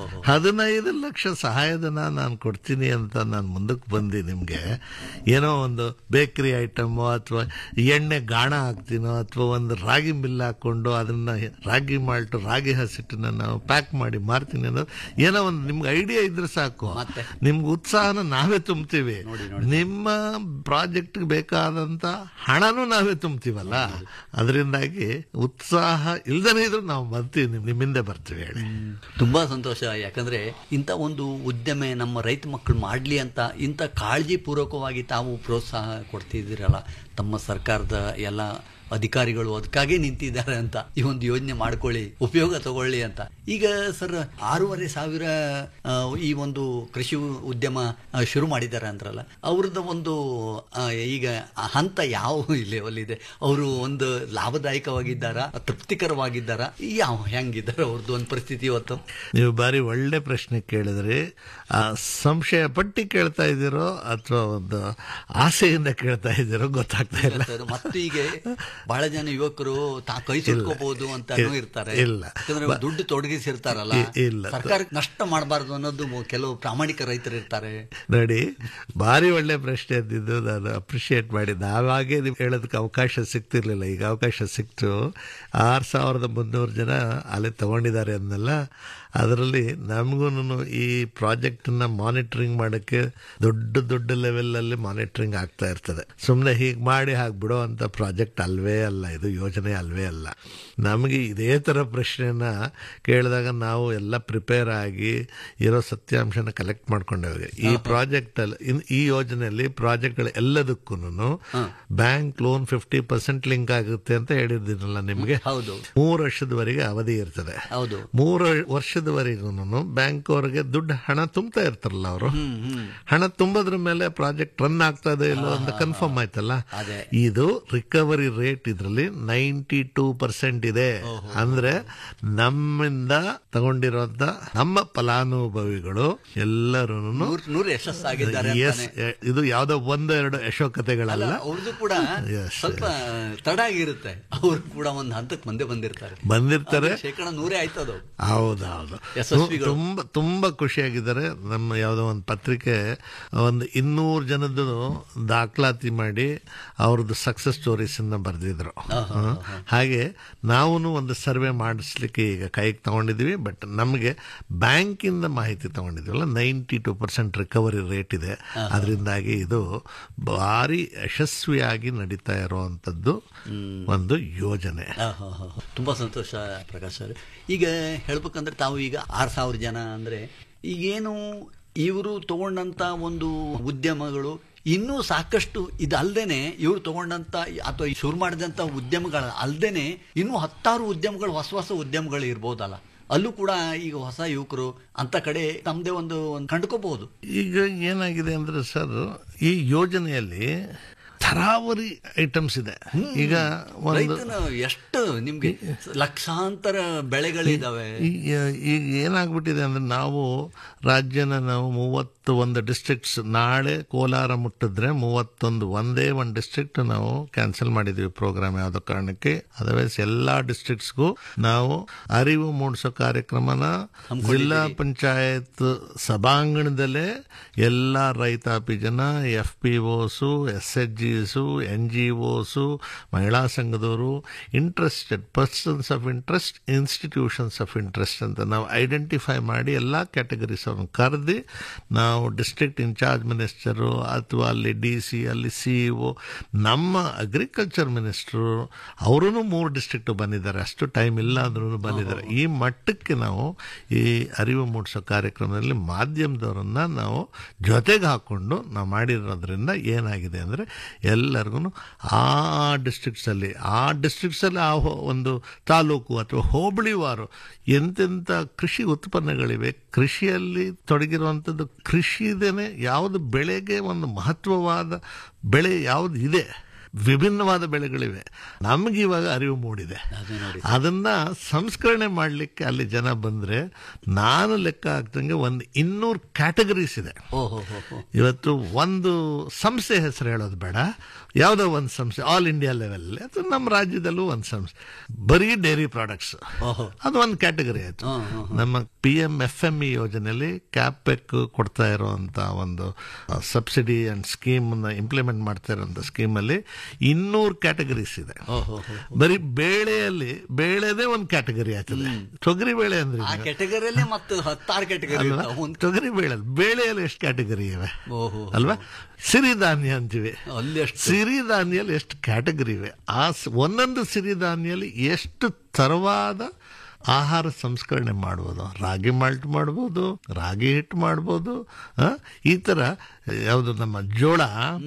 ಹದಿನೈದು ಲಕ್ಷ ಸಹಾಯಧನ ನಾನು ಕೊಡ್ತೀನಿ ಅಂತ ನಾನು ಮುಂದಕ್ಕೆ ಬಂದು ನಿಮಗೆ ಏನೋ ಒಂದು ಬೇಕರಿ ಐಟಮು ಅಥವಾ ಎಣ್ಣೆ ಗಾಣ ಹಾಕ್ತೀನೋ ಅಥವಾ ಒಂದು ರಾಗಿ ಮಿಲ್ ಹಾಕೊಂಡು ಅದನ್ನ ರಾಗಿ ಮಾಲ್ಟು ರಾಗಿ ಹಸಿಟ್ಟನ್ನ ನಾವು ಪ್ಯಾಕ್ ಮಾಡಿ ಮಾರ್ತೀನಿ ಅನ್ನೋದು ಏನೋ ಒಂದು ನಿಮ್ಗೆ ಐಡಿಯಾ ಇದ್ರೆ ಸಾಕು ಮತ್ತೆ? ನಿಮ್ಗೆ ಉತ್ಸಾಹನ ನಾವೇ ತುಂಬ್ತೀವಿ ನಿಮ್ಮ ಪ್ರಾಜೆಕ್ಟ್ ಬೇಕಾದಂತ ಹಣನೂ ನಾವೇ ತುಂಬ್ತೀವಲ್ಲ ಅದರಿಂದಾಗಿ ಉತ್ಸಾಹ ಇಲ್ದೇನೆ ಇದ್ರು ನಾವು ಬರ್ತೀವಿ ನಿಮ್- ನಿಮ್ಮಿಂದ ಬರ್ತೀವಿ ಹೇಳಿ ತುಂಬಾ ಸಂತೋಷ ಯಾಕಂದ್ರೆ ಇಂಥ ಒಂದು ಉದ್ಯಮ ನಮ್ಮ ರೈತ ಮಕ್ಕಳು ಮಾಡಲಿ ಅಂತ ಇಂಥ ಕಾಳಜಿ ಪೂರ್ವಕವಾಗಿ ತಾವು ಪ್ರೋತ್ಸಾಹ ಕೊಡ್ತಿದ್ದೀರಲ್ಲ ತಮ್ಮ ಸರ್ಕಾರದ ಎಲ್ಲ ಅಧಿಕಾರಿಗಳು ಅದಕ್ಕಾಗೇ ನಿಂತಿದ್ದಾರೆ ಅಂತ ಈ ಒಂದು ಯೋಜನೆ ಮಾಡ್ಕೊಳ್ಳಿ ಉಪಯೋಗ ತಗೊಳ್ಳಿ ಅಂತ ಈಗ ಸರ್ ಆರೂವರೆ ಸಾವಿರ ಆ, ಈ ಒಂದು ಕೃಷಿ ಉದ್ಯಮ ಆ, ಶುರು ಮಾಡಿದ್ದಾರೆ ಅಂದ್ರಲ್ಲ ಅವ್ರದ್ದು ಒಂದು ಆ, ಈಗ ಆ ಹಂತ ಯಾವ ಲೆವೆಲ್ ಇದೆ ಅವರು ಒಂದು ಲಾಭದಾಯಕವಾಗಿದ್ದಾರಾ ತೃಪ್ತಿಕರವಾಗಿದ್ದಾರಾ ಯಾವ ಹೆಂಗಿದ್ದಾರೆ ಅವ್ರದ್ದು ಒಂದು ಪರಿಸ್ಥಿತಿ ಇವತ್ತು ನೀವು ಬಾರಿ ಒಳ್ಳೆ ಪ್ರಶ್ನೆ ಕೇಳಿದ್ರಿ ಆ ಸಂಶಯ ಪಟ್ಟಿ ಕೇಳ್ತಾ ಇದ್ದೀರೋ ಅಥವಾ ಒಂದು ಆಸೆಯಿಂದ ಕೇಳ್ತಾ ಇದ್ದೀರೋ ಗೊತ್ತಾಗ್ತಾ ಇಲ್ಲ ಸರ್ ಮತ್ತು ಈಗ ಬಹಳ ಜನ ಯುವಕರು ತಾ ಕೈ ಸುಟ್ಕೋಬಹುದು ಅಂತ ಇಲ್ಲ. ಇರ್ತಾರೆ ಇಲ್ಲ. ಯಾಕಂದ್ರೆ ದುಡ್ಡು ತೊಡಗಿಸಿರ್ತಾರಲ್ಲ ಇ- ಇಲ್ಲ. ಸರ್ಕಾರಕ್ಕೆ ನಷ್ಟ ಮಾಡಬಾರ್ದು ಅನ್ನೋದು ಮು- ಕೆಲವು ಪ್ರಾಮಾಣಿಕ ರೈತರು ಇರ್ತಾರೆ ನೋಡಿ ಭಾರಿ ಒಳ್ಳೆ ಪ್ರಶ್ನೆ ಅಂದಿದ್ದು ನಾನು ಅಪ್ರಿಷಿಯೇಟ್ ಮಾಡಿ ನಾವಾಗೆ ನೀವು ಹೇಳೋದಕ್ಕೆ ಅವಕಾಶ ಸಿಗ್ತಿರ್ಲಿಲ್ಲ ಈಗ ಅವಕಾಶ ಸಿಕ್ತು ಆರು ಸಾವಿರದ ಮುನ್ನೂರು ಜನ ಅಲ್ಲಿ ತಗೊಂಡಿದ್ದಾರೆ ಅಂದಲ್ಲ ಅದರಲ್ಲಿ ನಮಗೂ ಈ ಪ್ರಾಜೆಕ್ಟನ್ನ ಮಾನಿಟರಿಂಗ್ ಮಾಡೋಕ್ಕೆ ದೊಡ್ಡ ದೊಡ್ಡ ಲೆವೆಲಲ್ಲಿ ಮಾನಿಟರಿಂಗ್ ಆಗ್ತಾ ಇರ್ತದೆ ಸುಮ್ಮನೆ ಹೀಗೆ ಮಾಡಿ ಹಾಗೆ ಬಿಡೋ ಅಂತ ಪ್ರಾಜೆಕ್ಟ್ ಅಲ್ವೇ ಅಲ್ವೇ ಅಲ್ಲ ಇದು ಯೋಜನೆ ಅಲ್ವೇ ಅಲ್ಲ ನಮಗೆ ಇದೇ ಥರ ಪ್ರಶ್ನೆನ ಕೇಳಿದಾಗ ನಾವು ಎಲ್ಲ ಪ್ರಿಪೇರ್ ಆಗಿ ಇರೋ ಸತ್ಯಾಂಶನ ಕಲೆಕ್ಟ್ ಮಾಡ್ಕೊಂಡೇವೆ ಈ ಪ್ರಾಜೆಕ್ಟ್ ಅಲ್ಲಿ ಇನ್- ಈ ಯೋಜನೆಯಲ್ಲಿ ಪ್ರಾಜೆಕ್ಟ್ಗಳು ಎಲ್ಲದಕ್ಕೂ bank loan fifty percent link ಆಗುತ್ತೆ ಅಂತ ಹೇಳಿದ್ದೀನಲ್ಲ ನಿಮಗೆ ಹೌದು ಮೂರು ವರ್ಷದವರೆಗೆ ಅವಧಿ ಇರ್ತದೆ ಹೌದು ಮೂರು ವರ್ಷದವರೆಗೂ ಬ್ಯಾಂಕ್ ಅವರಿಗೆ ದುಡ್ಡು ಹಣ ತುಂಬ್ತಾ ಇರ್ತಾರಲ್ಲ ಅವರು ಹಣ ತುಂಬೋದ್ರ ಮೇಲೆ ಪ್ರಾಜೆಕ್ಟ್ ರನ್ ಆಗ್ತಾ ಇದೆ ಇಲ್ಲೋ ಅಂತ ಕನ್ಫರ್ಮ್ ಆಯ್ತಲ್ಲ ಅದೇ. ಇದು ರಿಕವರಿ ರೇಟ್ ಇದರಲ್ಲಿ ನೈಂಟಿ ಟೂ ಪರ್ಸೆಂಟ್ ಇದೆ ಅಂದ್ರೆ ನಮ್ಮಿಂದ ತಗೊಂಡಿರುವಂತ ನಮ್ಮ ಫಲಾನುಭವಿಗಳು ಎಲ್ಲರೂ ನೂರ್ ನೂರು ಯಶಸ್ಸಾಗಿದ್ದಾರೆ ಎಸ್ ಅಂತಾನೆ. ಇದು ಯಾವ್ದೋ ಒಂದು ಎರಡು ಯಶೋಕತೆಗಳಲ್ಲ ಅವ್ರದ್ದು ಕೂಡ Yes, ಸ್ವಲ್ಪ ತಡ ಆಗಿರುತ್ತೆ ಅವ್ರು ಕೂಡ ಒಂದು ಹಂತಕ್ಕೆ ಮುಂದೆ ಬಂದಿರ್ತಾರೆ ಬಂದಿರ್ತಾರೆ ಅದು ಶೇಕಡ ನೂರೇ ಆಯ್ತದು ಹೌದೌದು ಯಶಸ್ವಿಗಳು. ತುಂಬಾ ತುಂಬಾ ಖುಷಿಯಾಗಿದ್ದಾರೆ ನಮ್ಮ ಯಾವುದೋ ಒಂದು ಪತ್ರಿಕೆ ಒಂದು ಇನ್ನೂರು ಜನದ್ದು ದಾಖಲಾತಿ ಮಾಡಿ ಅವ್ರದ್ದು ಸಕ್ಸಸ್ ಸ್ಟೋರೀಸ್ ಅನ್ನ ಬರೆದಿದ್ರು ಹಾಗೆ ನಾವು ಒಂದು ಸರ್ವೆ ಮಾಡಿಸ್ಲಿಕ್ಕೆ ಈಗ ಕೈಗೆ ತಗೊಂಡಿದ್ವಿ ಬಟ್ ನಮಗೆ ಬ್ಯಾಂಕಿಂದ ಮಾಹಿತಿ ತಗೊಂಡಿದ್ವಲ್ಲ ninety two percent recovery rate ಇದೆ ಅದರಿಂದಾಗಿ ಇದು ಭಾರಿ ಯಶಸ್ವಿಯಾಗಿ ನಡೀತಾ ಇರುವಂತದ್ದು ಒಂದು ಯೋಜನೆ ಆಹಾಹಾ. ತುಂಬಾ ಸಂತೋಷ ಪ್ರಕಾಶ್ ಸರ್ ಈಗ ಹೇಳ್ಬೇಕಂದ್ರೆ ತಾವು ಈಗ ಆರು ಸಾವಿರ ಜನ ಅಂದ್ರೆ ಈಗೇನು ಇವರು ತಗೊಂಡಂತ ಒಂದು ಉದ್ಯಮಗಳು ಇನ್ನೂ ಸಾಕಷ್ಟು ಇದಲ್ದೇನೆ ಇವರು ತಗೊಂಡಂತ ಅಥವಾ ಶುರು ಮಾಡಿದಂತ ಉದ್ಯಮಗಳ ಅಲ್ದೇನೆ ಇನ್ನೂ ಹತ್ತಾರು ಉದ್ಯಮಗಳು ಹೊಸ ಹೊಸ ಉದ್ಯಮಗಳು ಇರ್ಬೋದಲ್ಲ ಅಲ್ಲೂ ಕೂಡ ಈಗ ಹೊಸ ಯುವಕರು ಅಂತ ಕಡೆ ತಮ್ಮದೇ ಒಂದು ಒಂದು ಕಂಡುಕೋಬಹುದು ಈಗ ಏನಾಗಿದೆ ಅಂದ್ರೆ ಸರ್ ಈ ಯೋಜನೆಯಲ್ಲಿ ಥರಾವರಿ ಐಟಮ್ಸ್ ಇದೆ ಈಗ ಒಂದು ರೈತನ ಎಷ್ಟು ನಿಮ್ಗೆ ಲಕ್ಷಾಂತರ ಬೆಳೆಗಳಿದಾವೆ ಈಗ ಈಗ ಏನಾಗ್ಬಿಟ್ಟಿದೆ ಅಂದ್ರೆ ನಾವು ರಾಜ್ಯನ ನಾವು ಮೂವತ್ತು ಒಂದು ಡಿಸ್ಟ್ರಿಕ್ಟ್ಸ್ ನಾಳೆ ಕೋಲಾರ ಮುಟ್ಟಿದ್ರೆ ಮೂವತ್ತೊಂದು ಒಂದೇ ಒಂದು ಡಿಸ್ಟ್ರಿಕ್ಟ್ ನಾವು ಕ್ಯಾನ್ಸಲ್ ಮಾಡಿದ್ವಿ ಪ್ರೋಗ್ರಾಮ್ ಯಾವುದೋ ಕಾರಣಕ್ಕೆ ಅದರ್ವೈಸ್ ಎಲ್ಲಾ ಡಿಸ್ಟ್ರಿಕ್ಟ್ಸ್ಗೂ ನಾವು ಅರಿವು ಮೂಡಿಸೋ ಕಾರ್ಯಕ್ರಮನ ಜಿಲ್ಲಾ ಪಂಚಾಯತ್ ಸಭಾಂಗಣದಲ್ಲೇ ಎಲ್ಲ ರೈತಾಪಿ ಜನ F P Os S H Gs N G Os ಮಹಿಳಾ ಸಂಘದವರು interested persons of interest institutions of interest ಅಂತ ನಾವು ಐಡೆಂಟಿಫೈ ಮಾಡಿ ಎಲ್ಲ ಕ್ಯಾಟಗರೀಸ್ ಅವ್ರನ್ನ ಕರೆದು ನಾವು ಡಿಸ್ಟ್ರಿಕ್ಟ್ ಇನ್ಚಾರ್ಜ್ ಮಿನಿಸ್ಟರು ಅಥವಾ ಅಲ್ಲಿ ಡಿ ಸಿ ಅಲ್ಲಿ ಸಿ ಒ ನಮ್ಮ ಅಗ್ರಿಕಲ್ಚರ್ ಮಿನಿಸ್ಟ್ರು ಅವರೂ ಮೂರು ಡಿಸ್ಟ್ರಿಕ್ಟ್ ಬಂದಿದ್ದಾರೆ ಅಷ್ಟು ಟೈಮ್ ಇಲ್ಲ ಅಂದ್ರೂ ಬಂದಿದ್ದಾರೆ ಈ ಮಟ್ಟಕ್ಕೆ ನಾವು ಈ ಅರಿವು ಮೂಡಿಸೋ ಕಾರ್ಯಕ್ರಮದಲ್ಲಿ ಮಾಧ್ಯಮದವರನ್ನ ನಾವು ಜೊತೆಗೆ ಹಾಕೊಂಡು ನಾವು ಮಾಡಿರೋದ್ರಿಂದ ಏನಾಗಿದೆ ಅಂದರೆ ಎಲ್ಲರಿಗೂ ಆ ಡಿಸ್ಟ್ರಿಕ್ಟ್ಸಲ್ಲಿ ಆ ಡಿಸ್ಟ್ರಿಕ್ಟ್ಸಲ್ಲಿ ಆ ಹೋ- ಒಂದು ತಾಲೂಕು ಅಥವಾ ಹೋಬಳಿವಾರು ಎಂತೆಂಥ ಕೃಷಿ ಉತ್ಪನ್ನಗಳಿವೆ ಕೃಷಿಯಲ್ಲಿ ತೊಡಗಿರುವಂಥದ್ದು ಕೃಷಿದೇನೆ ಯಾವುದು ಬೆಳೆಗೆ ಒಂದು ಮಹತ್ವವಾದ ಬೆಳೆ ಯಾವುದು ಇದೆ ವಿಭಿನ್ನವಾದ ಬೆಳೆಗಳಿವೆ ನಮಗೆ ಇವಾಗ ಅರಿವು ಮೂಡಿದೆ ಅದನ್ನ ಸಂಸ್ಕರಣೆ ಮಾಡಲಿಕ್ಕೆ ಅಲ್ಲಿ ಜನ ಬಂದ್ರೆ ನಾನು ಲೆಕ್ಕ ಹಾಕ್ದಂಗೆ ಒಂದು ಇನ್ನೂರು ಕ್ಯಾಟಗರೀಸ್ ಇದೆ ಓಹೋ ಹೋ ಹೋ ಇವತ್ತು ಒಂದು ಸಂಸ್ಥೆ ಹೆಸರು ಹೇಳೋದು ಬೇಡ ಯಾವುದೋ ಒಂದು ಸಂಸ್ಥೆ ಆಲ್ ಇಂಡಿಯಾ ಲೆವೆಲ್ ಅಥವಾ ನಮ್ಮ ರಾಜ್ಯದಲ್ಲೂ ಒಂದು ಸಂಸ್ಥೆ ಬರೀ ಡೈರಿ ಪ್ರಾಡಕ್ಟ್ಸ್ ಅದು ಒಂದು ಕ್ಯಾಟಗರಿ ಆಯ್ತು ನಮ್ಮ P M F M E ಯೋಜನೆಯಲ್ಲಿ ಕ್ಯಾಪೆಕ್ ಕೊಡ್ತಾ ಇರುವಂತ ಒಂದು ಸಬ್ಸಿಡಿ ಅಂಡ್ ಸ್ಕೀಮ್ ಇಂಪ್ಲಿಮೆಂಟ್ ಮಾಡ್ತಾ ಇರುವಂತ ಸ್ಕೀಮ್ ಅಲ್ಲಿ ಇನ್ನೂರು ಕ್ಯಾಟಗರೀಸ್ ಇದೆ ಬರೀ ಬೇಳೆಯಲ್ಲಿ ಬೇಳೆದೇ ಒಂದು ಕ್ಯಾಟಗರಿ ಆಗ್ತದೆ ತೊಗರಿ ಬೇಳೆ ಅಂದ್ರೆ ಆ ಏನು? ಕೆಟಗರಿಯಲ್ಲಿ ಮತ್ತು ಹತ್ತಾರು ಕೆಟಗರಿ ಅಲ್ವಾ? ತೊಗರಿ ಬೇಳೆಯಲ್ಲಿ ಬೇಳೆಯಲ್ಲಿ ಎಷ್ಟು ಕ್ಯಾಟಗರಿ ಇವೆ ಓಹೋ ಅಲ್ವಾ ಸಿರಿಧಾನ್ಯ ಅಂತೀವಿ ಅಲ್ಲಿ ಎಷ್ಟು ಸಿರಿಧಾನ್ಯಲ್ಲಿ ಎಷ್ಟು ಕ್ಯಾಟಗರಿ ಇವೆ ಆ ಸ್- ಒಂದೊಂದು ಸಿರಿಧಾನ್ಯಲ್ಲಿ ಎಷ್ಟು ತರವಾದ ಆಹಾರ ಸಂಸ್ಕರಣೆ ಮಾಡ್ಬೋದು ರಾಗಿ ಮಾಲ್ಟ್ ಮಾಡ್ಬೋದು ರಾಗಿ ಹಿಟ್ಟು ಮಾಡ್ಬೋದು ಆ, ಈ ತರ ಯಾವುದು ನಮ್ಮ ಜೋಳ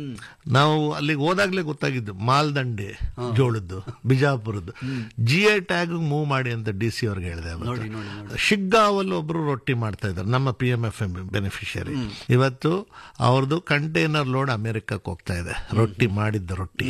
ನಾವು ಅಲ್ಲಿಗೆ ಹೋದಾಗ್ಲೇ ಗೊತ್ತಾಗಿದ್ದು ಮಾಲ್ದಂಡೆ ಜೋಳದ್ದು ಬಿಜಾಪುರದ್ದು ಜಿ ಐ ಟ್ಯಾಗ್ ಮೂವ್ ಮಾಡಿ ಅಂತ ಡಿ ಸಿ ಅವ್ರಿಗೆ ಹೇಳಿದೆ ಅವತ್ತು. ಶಿಗ್ಗಾವಲ್ಲಿ ಒಬ್ರು ರೊಟ್ಟಿ ಮಾಡ್ತಾ ಇದ್ದಾರೆ ನಮ್ಮ P M F M beneficiary ಇವತ್ತು ಅವ್ರದ್ದು ಕಂಟೈನರ್ ಲೋಡ್ ಅಮೆರಿಕಕ್ಕೆ ಹೋಗ್ತಾ ಇದೆ ರೊಟ್ಟಿ ಮಾಡಿದ್ದ ರೊಟ್ಟಿ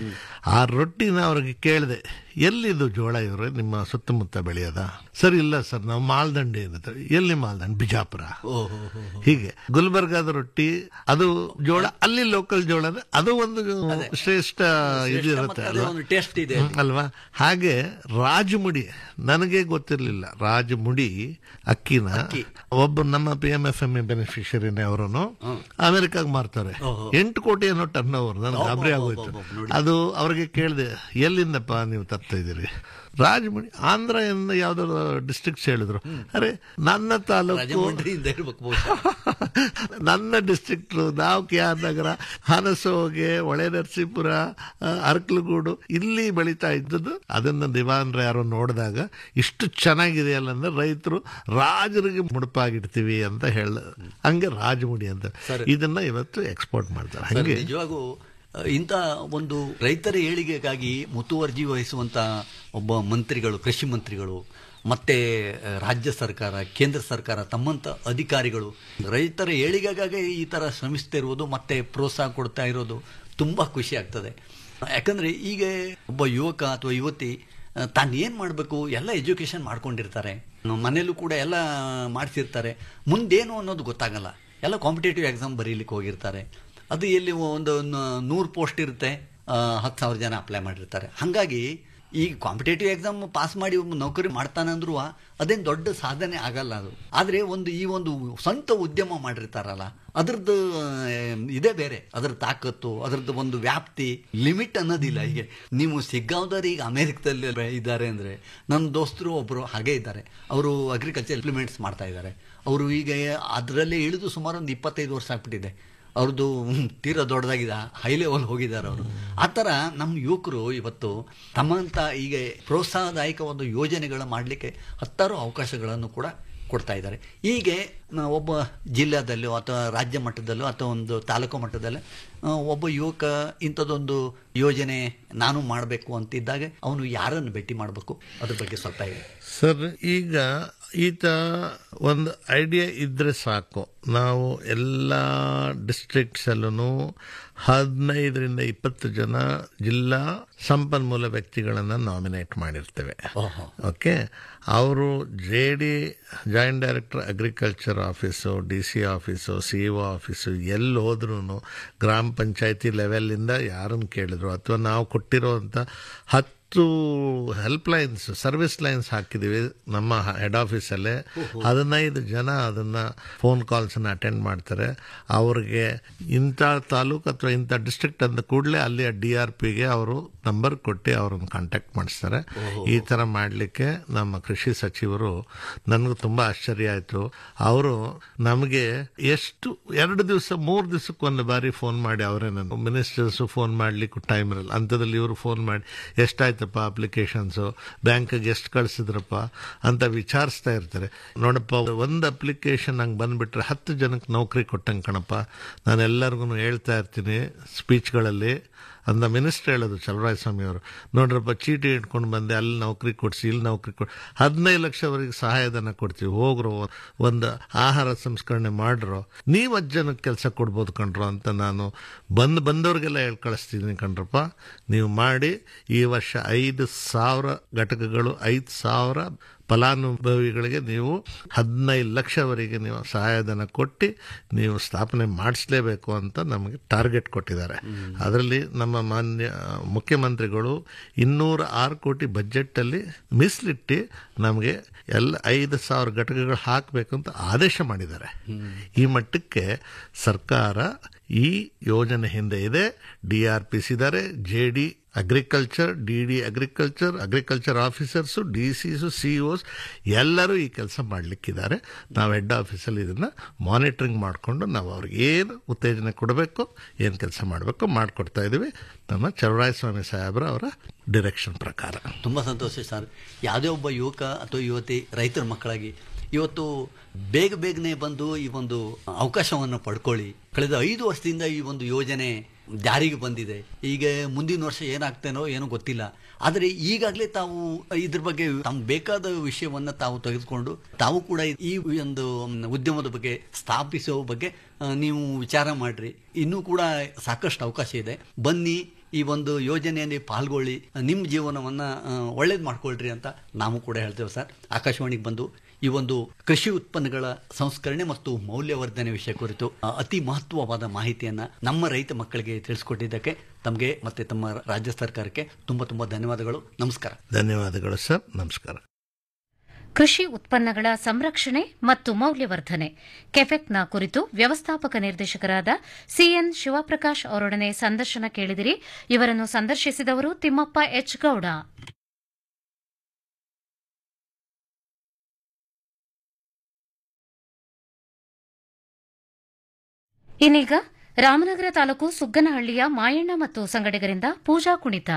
ಆ ರೊಟ್ಟಿನ ಅವ್ರಿಗೆ ಕೇಳಿದೆ ಎಲ್ಲಿದು ಜೋಳ ಇವ್ರೆ ನಿಮ್ಮ ಸುತ್ತಮುತ್ತ ಬೆಳೆಯೋದ ಸರ್ ಇಲ್ಲ ಸರ್ ನಾವು ಮಾಲ್ದಂಡೆ ಇರುತ್ತೆ ಎಲ್ಲಿ ಮಾಲ್ದಂಡೆ ಬಿಜಾಪುರ ಹೀಗೆ ಗುಲ್ಬರ್ಗಾದ ರೊಟ್ಟಿ ಅದು ಜೋಳ ಅಲ್ಲಿ ಲೋಕಲ್ ಜೋಳ ಅಂದ್ರೆ ಅದು ಒಂದು ಶ್ರೇಷ್ಠ ಇದು ಇರುತ್ತೆ ಮತ್ತೆ ಅಲ್ವಾ ಒಂದು ಟೇಸ್ಟ್ ಇದೆ ಹ್ಮ್, ಅಲ್ವಾ ಹಾಗೆ ರಾಜಮುಡಿ ನನಗೆ ಗೊತ್ತಿರಲಿಲ್ಲ ರಾಜಮುಡಿ ಅಕ್ಕಿನ ಒಬ್ಬ ನಮ್ಮ P M F M E ಬೆನಿಫಿಷರಿನೇ ಅವರನ್ನು ಅಮೆರಿಕಾಗ್ ಮಾರ್ತಾರೆ ಎಂಟು ಕೋಟಿ ಏನೋ ಟರ್ನ್ ಓವರ್ ನನಗೆ ಗಾಬರಿ ಆಗೋಯ್ತು ಅದು ಅವ್ರಿಗೆ ಕೇಳಿದೆ ಎಲ್ಲಿಂದಪ್ಪ ನೀವು ತರ್ತಾ ಓದ್ತಾ ಇದ್ದೀರಿ ರಾಜಮುನಿ ಆಂಧ್ರ ಎಂದ ಯಾವ್ದಾದ್ರು ಡಿಸ್ಟ್ರಿಕ್ಟ್ಸ್ ಹೇಳಿದ್ರು ಅರೆ ನನ್ನ ತಾಲೂಕು ರಾಜಮಂಡ್ರಿಯಿಂದ ಇರ್ಬೇಕು ಬಹುಶಃ ನನ್ನ ಡಿಸ್ಟ್ರಿಕ್ಟ್ ನಾವು ಕೆ ಆರ್ ನಗರ ಹನಸೋಗೆ ಹೊಳೆ ನರಸೀಪುರ ಆ, ಅರ್ಕಲಗೂಡು ಇಲ್ಲಿ ಬೆಳೀತಾ ಇದ್ದದ್ದು ಅದನ್ನ ದಿವಾನ್ರ ಯಾರೋ ನೋಡಿದಾಗ ಇಷ್ಟು ಚೆನ್ನಾಗಿದೆಯಲ್ಲ ಅಂದ್ರೆ ರೈತರು ರಾಜರಿಗೆ ಮುಡುಪಾಗಿಡ್ತೀವಿ ಅಂತ ಹೇಳ ಹಂಗೆ ರಾಜಮುಡಿ ಅಂತ ಇದನ್ನ ಇವತ್ತು ಎಕ್ಸ್ಪೋರ್ಟ್ ಮಾಡ್ತಾರೆ ಸರ್, ಹಂಗೆ ನಿಜವಾಗೂ ಅ, ಇಂಥ ಒಂದು ರೈತರ ಏಳಿಗೆಗಾಗಿ ಮುತುವರ್ಜಿ ವಹಿಸುವಂತ ಒಬ್ಬ ಮಂತ್ರಿಗಳು ಕೃಷಿ ಮಂತ್ರಿಗಳು ಮತ್ತೆ ಅ, ರಾಜ್ಯ ಸರ್ಕಾರ ಕೇಂದ್ರ ಸರ್ಕಾರ ತಮ್ಮಂತ ಅಧಿಕಾರಿಗಳು ರೈತರ ಏಳಿಗೆಗಾಗಿ ಈ ತರ ಶ್ರಮಿಸ್ತಾ ಇರುವುದು ಮತ್ತೆ ಪ್ರೋತ್ಸಾಹ ಕೊಡ್ತಾ ಇರೋದು ತುಂಬಾ ಖುಷಿ ಆಗ್ತದೆ ಯಾಕಂದ್ರೆ ಈಗ ಒಬ್ಬ ಯುವಕ ಅಥವಾ ಯುವತಿ ಆ, ತಾನು ಏನು ಮಾಡಬೇಕು ಎಲ್ಲ ಎಜುಕೇಶನ್ ಮಾಡ್ಕೊಂಡಿರ್ತಾರೆ ಮನೇಲೂ ಕೂಡ ಎಲ್ಲ ಮಾಡ್ತಿರ್ತಾರೆ ಮುಂದೇನು ಅನ್ನೋದು ಗೊತ್ತಾಗಲ್ಲ ಎಲ್ಲ ಕಾಂಪಿಟೇಟಿವ್ ಎಕ್ಸಾಮ್ ಬರೀಲಿಕ್ಕೆ ಹೋಗಿರ್ತಾರೆ ಅದು ಎಲ್ಲಿ ಒಂದು ನ- ನೂರು ಪೋಸ್ಟ್ ಇರುತ್ತೆ ಹತ್ತು ಸಾವಿರ ಜನ ಅಪ್ಲೈ ಮಾಡಿರ್ತಾರೆ ಹಾಗಾಗಿ ಈ ಕಾಂಪಿಟೇಟಿವ್ ಎಕ್ಸಾಮ್ ಪಾಸ್ ಮಾಡಿ ಒಬ್ಬ ನೌಕರಿ ಮಾಡ್ತಾನೆ ಅಂದ್ರೂ ಅದೇನು ದೊಡ್ಡ ಸಾಧನೆ ಆಗಲ್ಲ ಅದು ಆದರೆ ಒಂದು ಈ ಒಂದು ಸ್ವಂತ ಉದ್ಯಮ ಮಾಡಿರ್ತಾರಲ್ಲ ಅದ್ರದ್ದು ಆ, ಇದೇ ಬೇರೆ ಅದ್ರ ತಾಕತ್ತು ಅದ್ರದ್ದು ಒಂದು ವ್ಯಾಪ್ತಿ ಲಿಮಿಟ್ ಅನ್ನೋದಿಲ್ಲ ಹೀಗೆ ನೀವು ಸಿಗ್ಗಾವ್ದವ್ರು ಈಗ ಅಮೆರಿಕದಲ್ಲಿ ಇದ್ದಾರೆ ಅಂದರೆ ನನ್ನ ದೋಸ್ತರು ಒಬ್ಬರು ಹಾಗೇ ಇದ್ದಾರೆ ಅವರು ಅಗ್ರಿಕಲ್ಚರ್ ಇಂಪ್ಲಿಮೆಂಟ್ಸ್ ಮಾಡ್ತಾ ಇದ್ದಾರೆ ಅವರು ಈಗ ಅದರಲ್ಲೇ ಇಳಿದು ಸುಮಾರು ಒಂದು ಇಪ್ಪತ್ತೈದು ವರ್ಷ ಆಗ್ಬಿಟ್ಟಿದೆ ಅವ್ರದ್ದು ಹ್ಮ್, ತೀರಾ ದೊಡ್ಡದಾಗಿದೆ ಹೈ ಲೆವೆಲ್ ಹೋಗಿದ್ದಾರೆ ಅವರು ಆ ಥರ ನಮ್ಮ ಯುವಕರು ಇವತ್ತು ತಮ್ಮಂತ ಈಗ ಪ್ರೋತ್ಸಾಹದಾಯಕ ಒಂದು ಯೋಜನೆಗಳ ಮಾಡಲಿಕ್ಕೆ ಹತ್ತಾರು ಅವಕಾಶಗಳನ್ನು ಕೂಡ ಕೊಡ್ತಾ ಇದ್ದಾರೆ ಹೀಗೆ ನ- ಒಬ್ಬ ಜಿಲ್ಲೆದಲ್ಲೋ ಅಥವಾ ರಾಜ್ಯ ಮಟ್ಟದಲ್ಲೋ ಅಥವಾ ಒಂದು ತಾಲೂಕು ಮಟ್ಟದಲ್ಲೋ ಆ, ಒಬ್ಬ ಯುವಕ ಇಂಥದ್ದೊಂದು ಯೋಜನೆ ನಾನು ಮಾಡಬೇಕು ಅಂತಿದ್ದಾಗ ಅವನು ಯಾರನ್ನು ಭೇಟಿ ಮಾಡಬೇಕು ಅದ್ರ ಬಗ್ಗೆ ಸ್ವಲ್ಪ ಹೇಳಿ ಸರ್ ಈಗ ಈತ ಒಂದು ಐಡಿಯಾ ಇದ್ರೆ ಸಾಕು ನಾವು ಎಲ್ಲ ಡಿಸ್ಟ್ರಿಕ್ಟ್ಸಲ್ಲೂ ಹದಿನೈದರಿಂದ ಇಪ್ಪತ್ತು ಜನ ಜಿಲ್ಲಾ ಸಂಪನ್ಮೂಲ ವ್ಯಕ್ತಿಗಳನ್ನು ನಾಮಿನೇಟ್ ಮಾಡಿರ್ತೇವೆ ಓಕೆ ಅವರು J D joint director agriculture office D C office C O office ಎಲ್ಲಿ ಹೋದ್ರೂ ಗ್ರಾಮ ಪಂಚಾಯತಿ ಲೆವೆಲಿಂದ ಯಾರನ್ನು ಕೇಳಿದ್ರು ಅಥವಾ ನಾವು ಕೊಟ್ಟಿರೋವಂಥ ಹತ್ತು ಹೆಲ್ಪ್ ಲೈನ್ಸ್ ಸರ್ವಿಸ್ ಲೈನ್ಸ್ ಹಾಕಿದ್ದೀವಿ ನಮ್ಮ ಹೆಡ್ ಆಫೀಸಲ್ಲೇ ಹದಿನೈದು ಜನ ಅದನ್ನು ಫೋನ್ ಕಾಲ್ಸನ್ನು ಅಟೆಂಡ್ ಮಾಡ್ತಾರೆ ಅವ್ರಿಗೆ ಇಂಥ ತಾಲೂಕು ಅಥವಾ ಇಂಥ ಡಿಸ್ಟ್ರಿಕ್ಟ್ ಅಂದ ಕೂಡಲೇ ಅಲ್ಲಿ ಡಿ ಆರ್ ಪಿಗೆ ಅವರು ನಂಬರ್ ಕೊಟ್ಟು ಅವ್ರನ್ನ ಕಾಂಟ್ಯಾಕ್ಟ್ ಮಾಡಿಸ್ತಾರೆ ಈ ಥರ ಮಾಡಲಿಕ್ಕೆ ನಮ್ಮ ಕೃಷಿ ಸಚಿವರು ನನಗೂ ತುಂಬ ಆಶ್ಚರ್ಯ ಆಯಿತು ಅವರು ನಮಗೆ ಎಷ್ಟು ಎರಡು ದಿವಸ ಮೂರು ದಿವಸಕ್ಕೆ ಒಂದು ಬಾರಿ ಫೋನ್ ಮಾಡಿ ಅವರೇ ನಾನು ಮಿನಿಸ್ಟರ್ಸು ಫೋನ್ ಮಾಡಲಿಕ್ಕೂ ಟೈಮ್ ಇರಲ್ಲ ಅಂಥದ್ರಲ್ಲಿ ಇವರು ಫೋನ್ ಮಾಡಿ ಎಷ್ಟಾಯ್ತಪ್ಪ ಅಪ್ಲಿಕೇಶನ್ಸು ಬ್ಯಾಂಕಿಗೆ ಎಷ್ಟು ಕಳಿಸಿದ್ರಪ್ಪ ಅಂತ ವಿಚಾರಿಸ್ತಾ ಇರ್ತಾರೆ ನೋಡಪ್ಪ ಒಂದು ಅಪ್ಲಿಕೇಶನ್ ಹಂಗೆ ಬಂದುಬಿಟ್ರೆ ಹತ್ತು ಜನಕ್ಕೆ ನೌಕರಿ ಕೊಟ್ಟಂಗೆ ಕಣಪ್ಪ ನಾನು ಎಲ್ಲರಿಗೂ ಹೇಳ್ತಾ ಇರ್ತೀನಿ ಸ್ಪೀಚ್ಗಳಲ್ಲಿ ಅಂದ ಮಿನಿಸ್ಟರ್ ಹೇಳೋದು ಚಲರಾಯ ಸ್ವಾಮಿ ಅವರು ನೋಡ್ರಪ್ಪ ಚೀಟಿ ಇಟ್ಕೊಂಡು ಬಂದೆ ಅಲ್ಲಿ ನೌಕರಿ ಕೊಡಿಸಿ ಇಲ್ಲಿ ನೌಕರಿ ಕೊಡಿ ಹದಿನೈದು ಲಕ್ಷವರೆಗೆ ಸಹಾಯಧನ ಕೊಡ್ತೀವಿ ಹೋಗ್ರೋ ಒಂದು ಆಹಾರ ಸಂಸ್ಕರಣೆ ಮಾಡ್ರೋ ನೀವು ಹತ್ತು ಜನಕ್ಕೆ ಕೆಲಸ ಕೊಡ್ಬೋದು ಕಣ್ರೋ ಅಂತ ನಾನು ಬಂದು ಬಂದವ್ರಿಗೆಲ್ಲ ಹೇಳಿ ಕಳಿಸ್ತಿದ್ದೀನಿ ಕಣ್ರಪ್ಪ ನೀವು ಮಾಡಿ ಈ ವರ್ಷ ಐದು ಸಾವಿರ ಘಟಕಗಳು ಐದು ಸಾವಿರ ಫಲಾನುಭವಿಗಳಿಗೆ ನೀವು ಹದಿನೈದು ಲಕ್ಷವರೆಗೆ ನೀವು ಸಹಾಯಧನ ಕೊಟ್ಟು ನೀವು ಸ್ಥಾಪನೆ ಮಾಡಿಸ್ಲೇಬೇಕು ಅಂತ ನಮಗೆ ಟಾರ್ಗೆಟ್ ಕೊಟ್ಟಿದ್ದಾರೆ ಅದರಲ್ಲಿ ನಮ್ಮ ಮಾನ್ಯ ಮುಖ್ಯಮಂತ್ರಿಗಳು ಇನ್ನೂರ ಆರು ಕೋಟಿ ಬಜೆಟಲ್ಲಿ ಮೀಸಲಿಟ್ಟು ನಮಗೆ ಎಲ್ಲ ಐದು ಸಾವಿರ ಘಟಕಗಳು ಹಾಕಬೇಕು ಅಂತ ಆದೇಶ ಮಾಡಿದ್ದಾರೆ ಈ ಮಟ್ಟಕ್ಕೆ ಸರ್ಕಾರ ಈ ಯೋಜನೆ ಹಿಂದೆ ಇದೆ ಡಿ ಆರ್ ಪಿ ಇದ್ದಾರೆ J D agriculture D D agriculture agriculture officers D Cs C Os ಎಲ್ಲರೂ ಈ ಕೆಲಸ ಮಾಡಲಿಕ್ಕಿದ್ದಾರೆ ನಾವು ಹೆಡ್ ಆಫೀಸಲ್ಲಿ ಇದನ್ನು ಮಾನಿಟ್ರಿಂಗ್ ಮಾಡಿಕೊಂಡು ನಾವು ಅವ್ರಿಗೆ ಏನು ಉತ್ತೇಜನ ಕೊಡಬೇಕು ಏನು ಕೆಲಸ ಮಾಡಬೇಕು ಮಾಡಿಕೊಡ್ತಾ ಇದ್ದೀವಿ ನಮ್ಮ ಚಲರಾಯ ಸ್ವಾಮಿ ಸಾಹೇಬ್ರ ಅವರ ಡಿರೆಕ್ಷನ್ ಪ್ರಕಾರ ತುಂಬ ಸಂತೋಷ ಸರ್ ಯಾವುದೇ ಒಬ್ಬ ಯುವಕ ಅಥವಾ ಯುವತಿ ರೈತರ ಮಕ್ಕಳಾಗಿ ಇವತ್ತು ಬೇಗ ಬೇಗನೆ ಬಂದು ಈ ಒಂದು ಅವಕಾಶವನ್ನು ಪಡ್ಕೊಳ್ಳಿ ಕಳೆದ ಐದು ವರ್ಷದಿಂದ ಈ ಒಂದು ಯೋಜನೆ ಜಾರಿಗೆ ಬಂದಿದೆ ಈಗ ಮುಂದಿನ ವರ್ಷ ಏನಾಗ್ತೇನೋ ಏನೋ ಗೊತ್ತಿಲ್ಲ ಆದರೆ ಈಗಾಗಲೇ ತಾವು ಇದ್ರ ಬಗ್ಗೆ ತಮ್ಗೆ ಬೇಕಾದ ವಿಷಯವನ್ನು ತಾವು ತೆಗೆದುಕೊಂಡು ತಾವು ಕೂಡ ಈ ಒಂದು ಉದ್ಯಮದ ಬಗ್ಗೆ ಸ್ಥಾಪಿಸೋ ಬಗ್ಗೆ ಆ, ನೀವು ವಿಚಾರ ಮಾಡ್ರಿ ಇನ್ನೂ ಕೂಡ ಸಾಕಷ್ಟು ಅವಕಾಶ ಇದೆ ಬನ್ನಿ ಈ ಒಂದು ಯೋಜನೆಯಲ್ಲಿ ಪಾಲ್ಗೊಳ್ಳಿ ನಿಮ್ಮ ಜೀವನವನ್ನು ಒಳ್ಳೇದು ಮಾಡ್ಕೊಳ್ರಿ ಅಂತ ನಾವು ಕೂಡ ಹೇಳ್ತೇವೆ ಸರ್ ಆಕಾಶವಾಣಿಗೆ ಬಂದು ಈ ಒಂದು ಕೃಷಿ ಉತ್ಪನ್ನಗಳ ಸಂಸ್ಕರಣೆ ಮತ್ತು ಮೌಲ್ಯವರ್ಧನೆ ವಿಷಯ ಕುರಿತು ಆ, ಅತಿ ಮಹತ್ವವಾದ ಮಾಹಿತಿಯನ್ನ ನಮ್ಮ ರೈತ ಮಕ್ಕಳಿಗೆ ತಿಳಿಸ್ಕೊಟ್ಟಿದ್ದಕ್ಕೆ ತಮಗೆ ಮತ್ತೆ ತಮ್ಮ ರಾಜ್ಯ ಸರ್ಕಾರಕ್ಕೆ ತುಂಬ ತುಂಬ ಧನ್ಯವಾದಗಳು ನಮಸ್ಕಾರ ಧನ್ಯವಾದಗಳು ಸರ್ ನಮಸ್ಕಾರ ಕೃಷಿ ಉತ್ಪನ್ನಗಳ ಸಂರಕ್ಷಣೆ ಮತ್ತು ಮೌಲ್ಯವರ್ಧನೆ ಕೆಫೆಕ್ನ ಕುರಿತು ವ್ಯವಸ್ಥಾಪಕ ನಿರ್ದೇಶಕರಾದ ಸಿಎನ್ ಶಿವಪ್ರಕಾಶ್ ಅವರೊಡನೆ ಸಂದರ್ಶನ ಕೇಳಿದಿರಿ ಇವರನ್ನು ಸಂದರ್ಶಿಸಿದವರು ತಿಮ್ಮಪ್ಪ ಎಚ್ ಗೌಡ ಇನ್ನೀಗ ರಾಮನಗರ ತಾಲೂಕು ಸುಗ್ಗನಹಳ್ಳಿಯ ಮಾಯಣ್ಣ ಮತ್ತು ಸಂಗಡಿಗರಿಂದ ಪೂಜಾ ಕುಣಿತ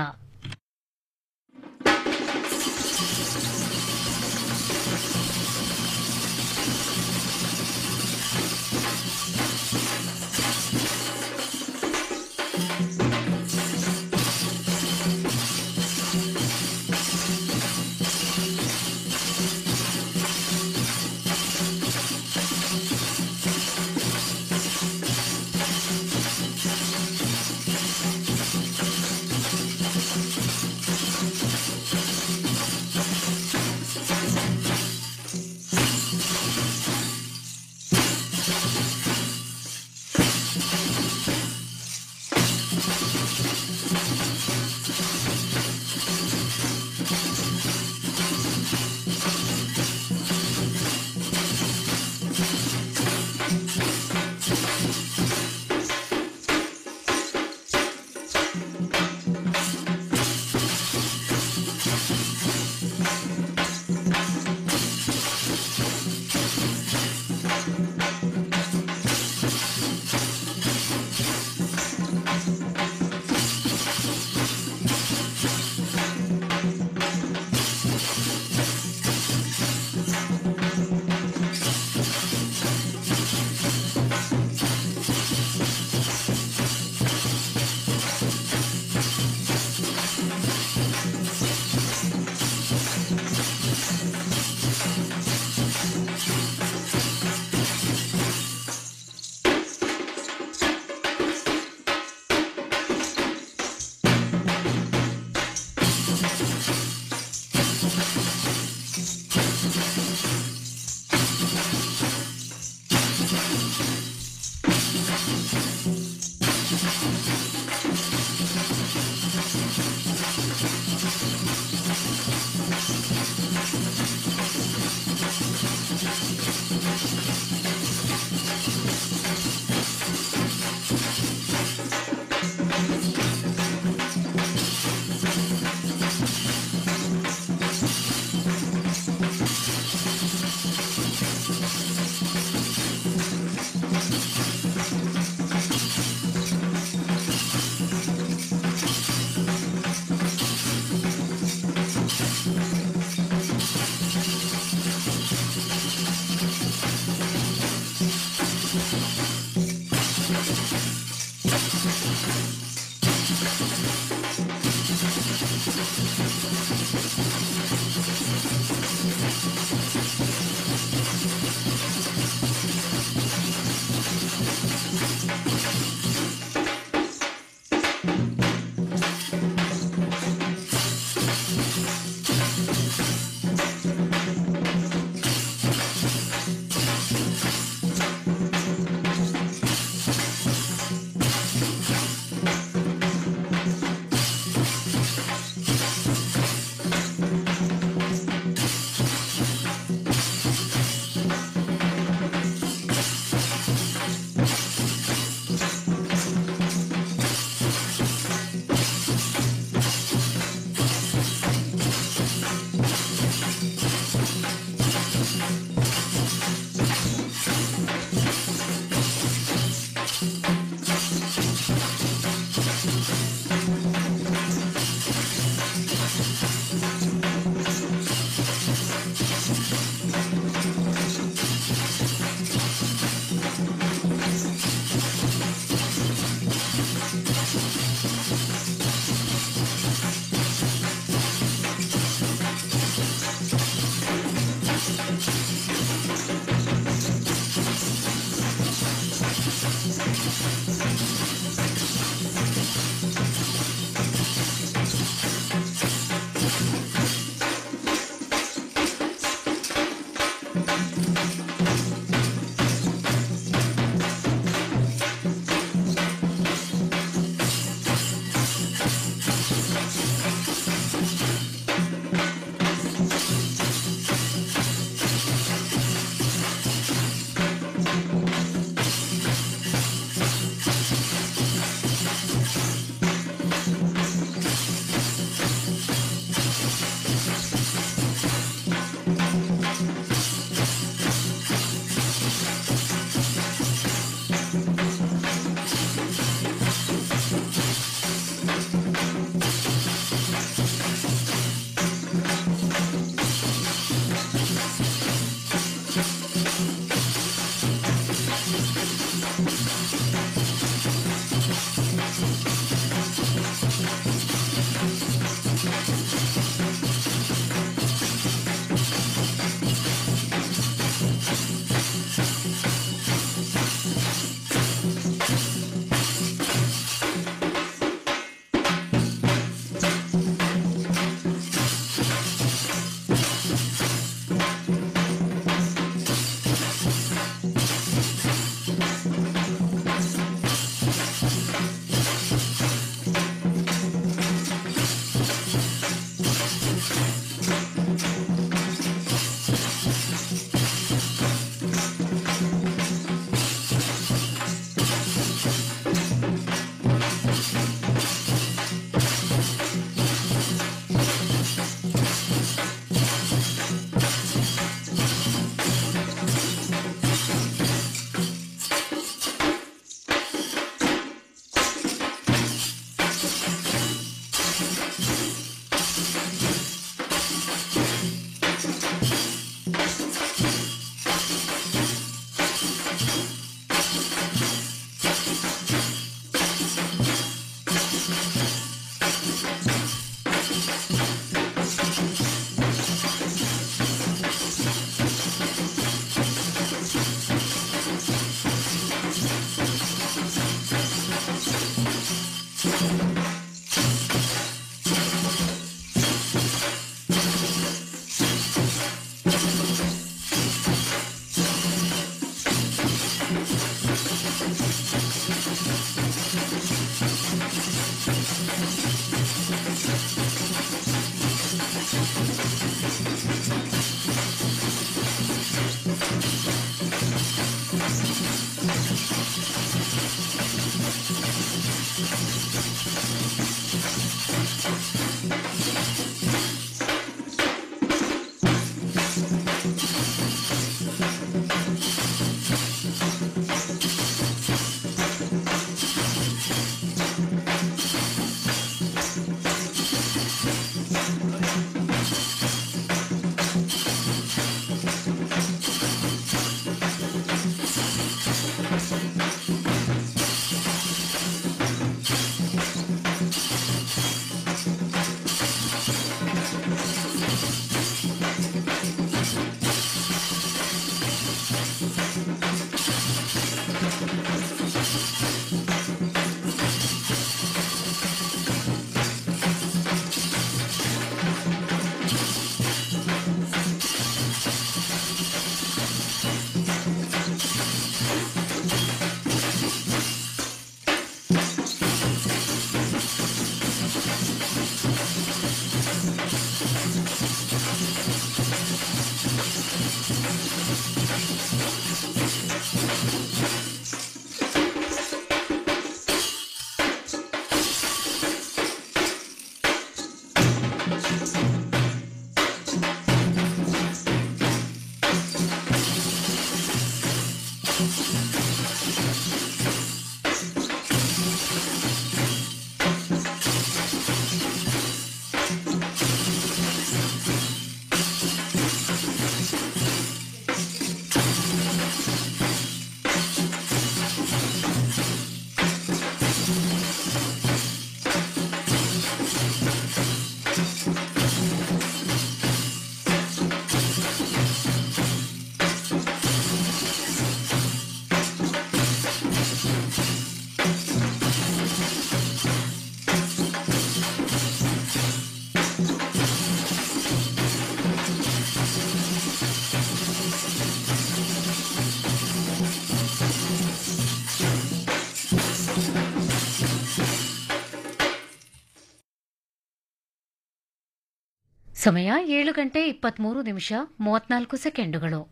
ಸಮಯ ಏಳು ಗಂಟೆ ಇಪ್ಪತ್ಮೂರು ನಿಮಿಷ ಮೂವತ್ನಾಲ್ಕು ಸೆಕೆಂಡುಗಳು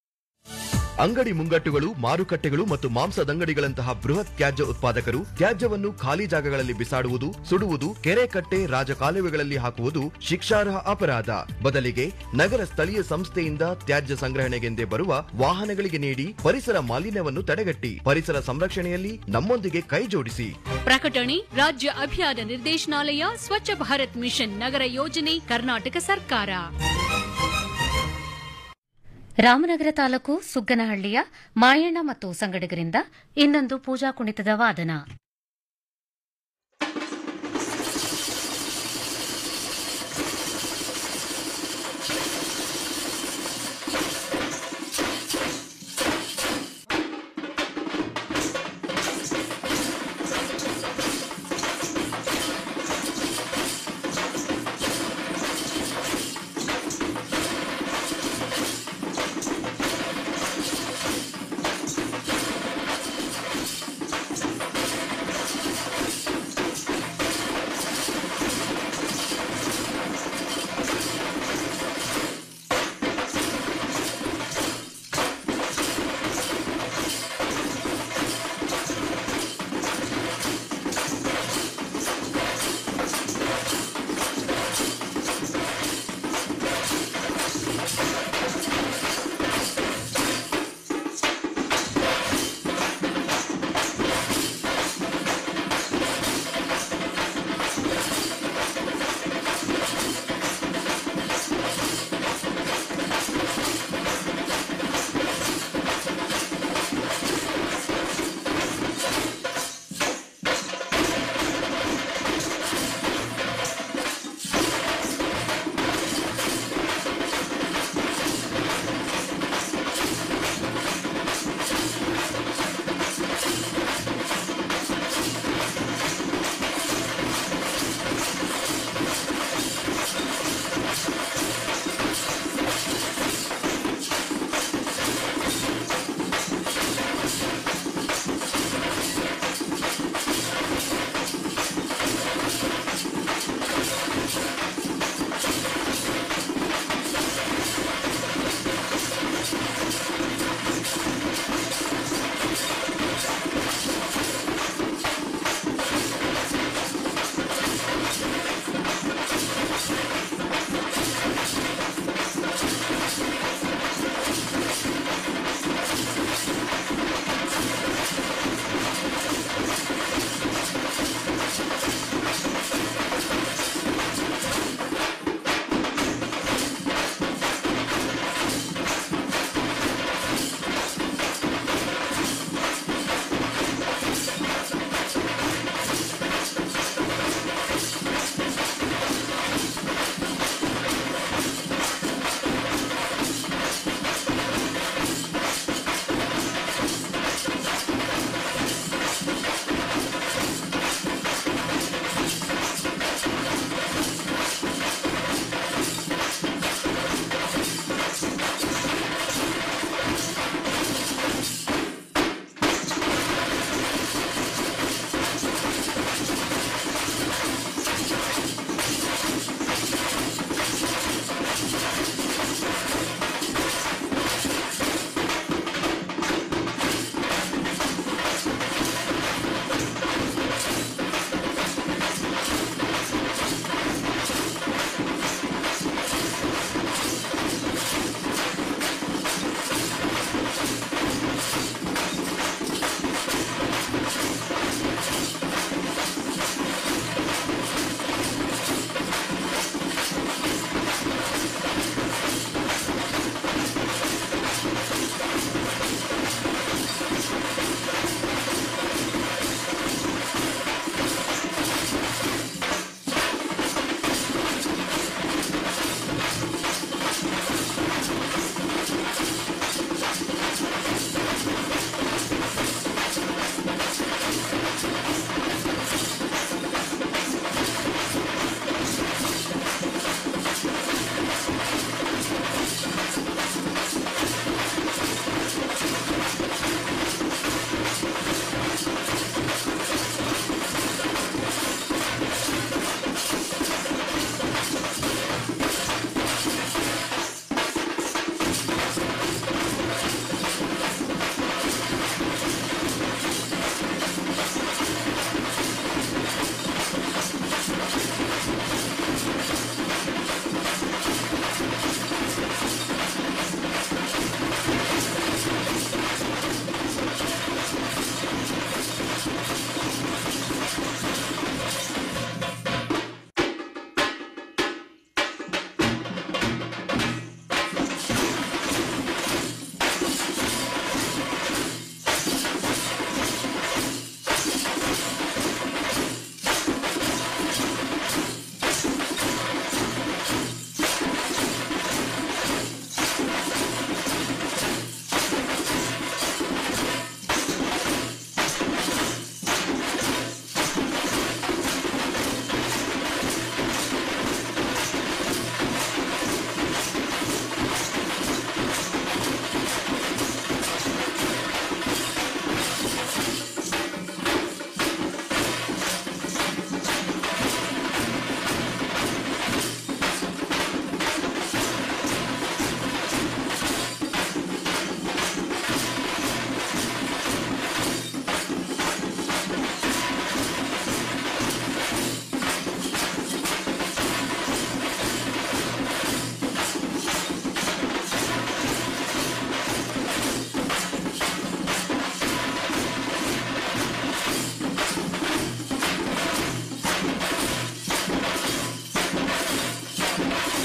ಅಂಗಡಿ ಮುಂಗಟ್ಟುಗಳು ಮಾರುಕಟ್ಟೆಗಳು ಮತ್ತು ಮಾಂಸದಂಗಡಿಗಳಂತಹ ಬೃಹತ್ ತ್ಯಾಜ್ಯ ಉತ್ಪಾದಕರು ತ್ಯಾಜ್ಯವನ್ನು ಖಾಲಿ ಜಾಗಗಳಲ್ಲಿ ಬಿಸಾಡುವುದು ಸುಡುವುದು ಕೆರೆ ಕಟ್ಟೆ ರಾಜಕಾಲುವೆಗಳಲ್ಲಿ ಹಾಕುವುದು ಶಿಕ್ಷಾರ್ಹ ಅಪರಾಧ ಬದಲಿಗೆ ನಗರ ಸ್ಥಳೀಯ ಸಂಸ್ಥೆಯಿಂದ ತ್ಯಾಜ್ಯ ಸಂಗ್ರಹಣೆಗೆಂದೇ ಬರುವ ವಾಹನಗಳಿಗೆ ನೀಡಿ ಪರಿಸರ ಮಾಲಿನ್ಯವನ್ನು ತಡೆಗಟ್ಟಿ ಪರಿಸರ ಸಂರಕ್ಷಣೆಯಲ್ಲಿ ನಮ್ಮೊಂದಿಗೆ ಕೈ ಜೋಡಿಸಿ ಪ್ರಕಟಣೆ ರಾಜ್ಯ ಅಭಿಯಾನ ನಿರ್ದೇಶನಾಲಯ ಸ್ವಚ್ಛ ಭಾರತ್ ಮಿಷನ್ ನಗರ ಯೋಜನೆ ಕರ್ನಾಟಕ ಸರ್ಕಾರ ರಾಮನಗರ ತಾಲೂಕು ಸುಗ್ಗನಹಳ್ಳಿಯ ಮಾಯಣ್ಣ ಮತ್ತು ಸಂಗಡಿಗರಿಂದ ಇನ್ನೊಂದು ಪೂಜಾ ಕುಣಿತದ ವಾದನ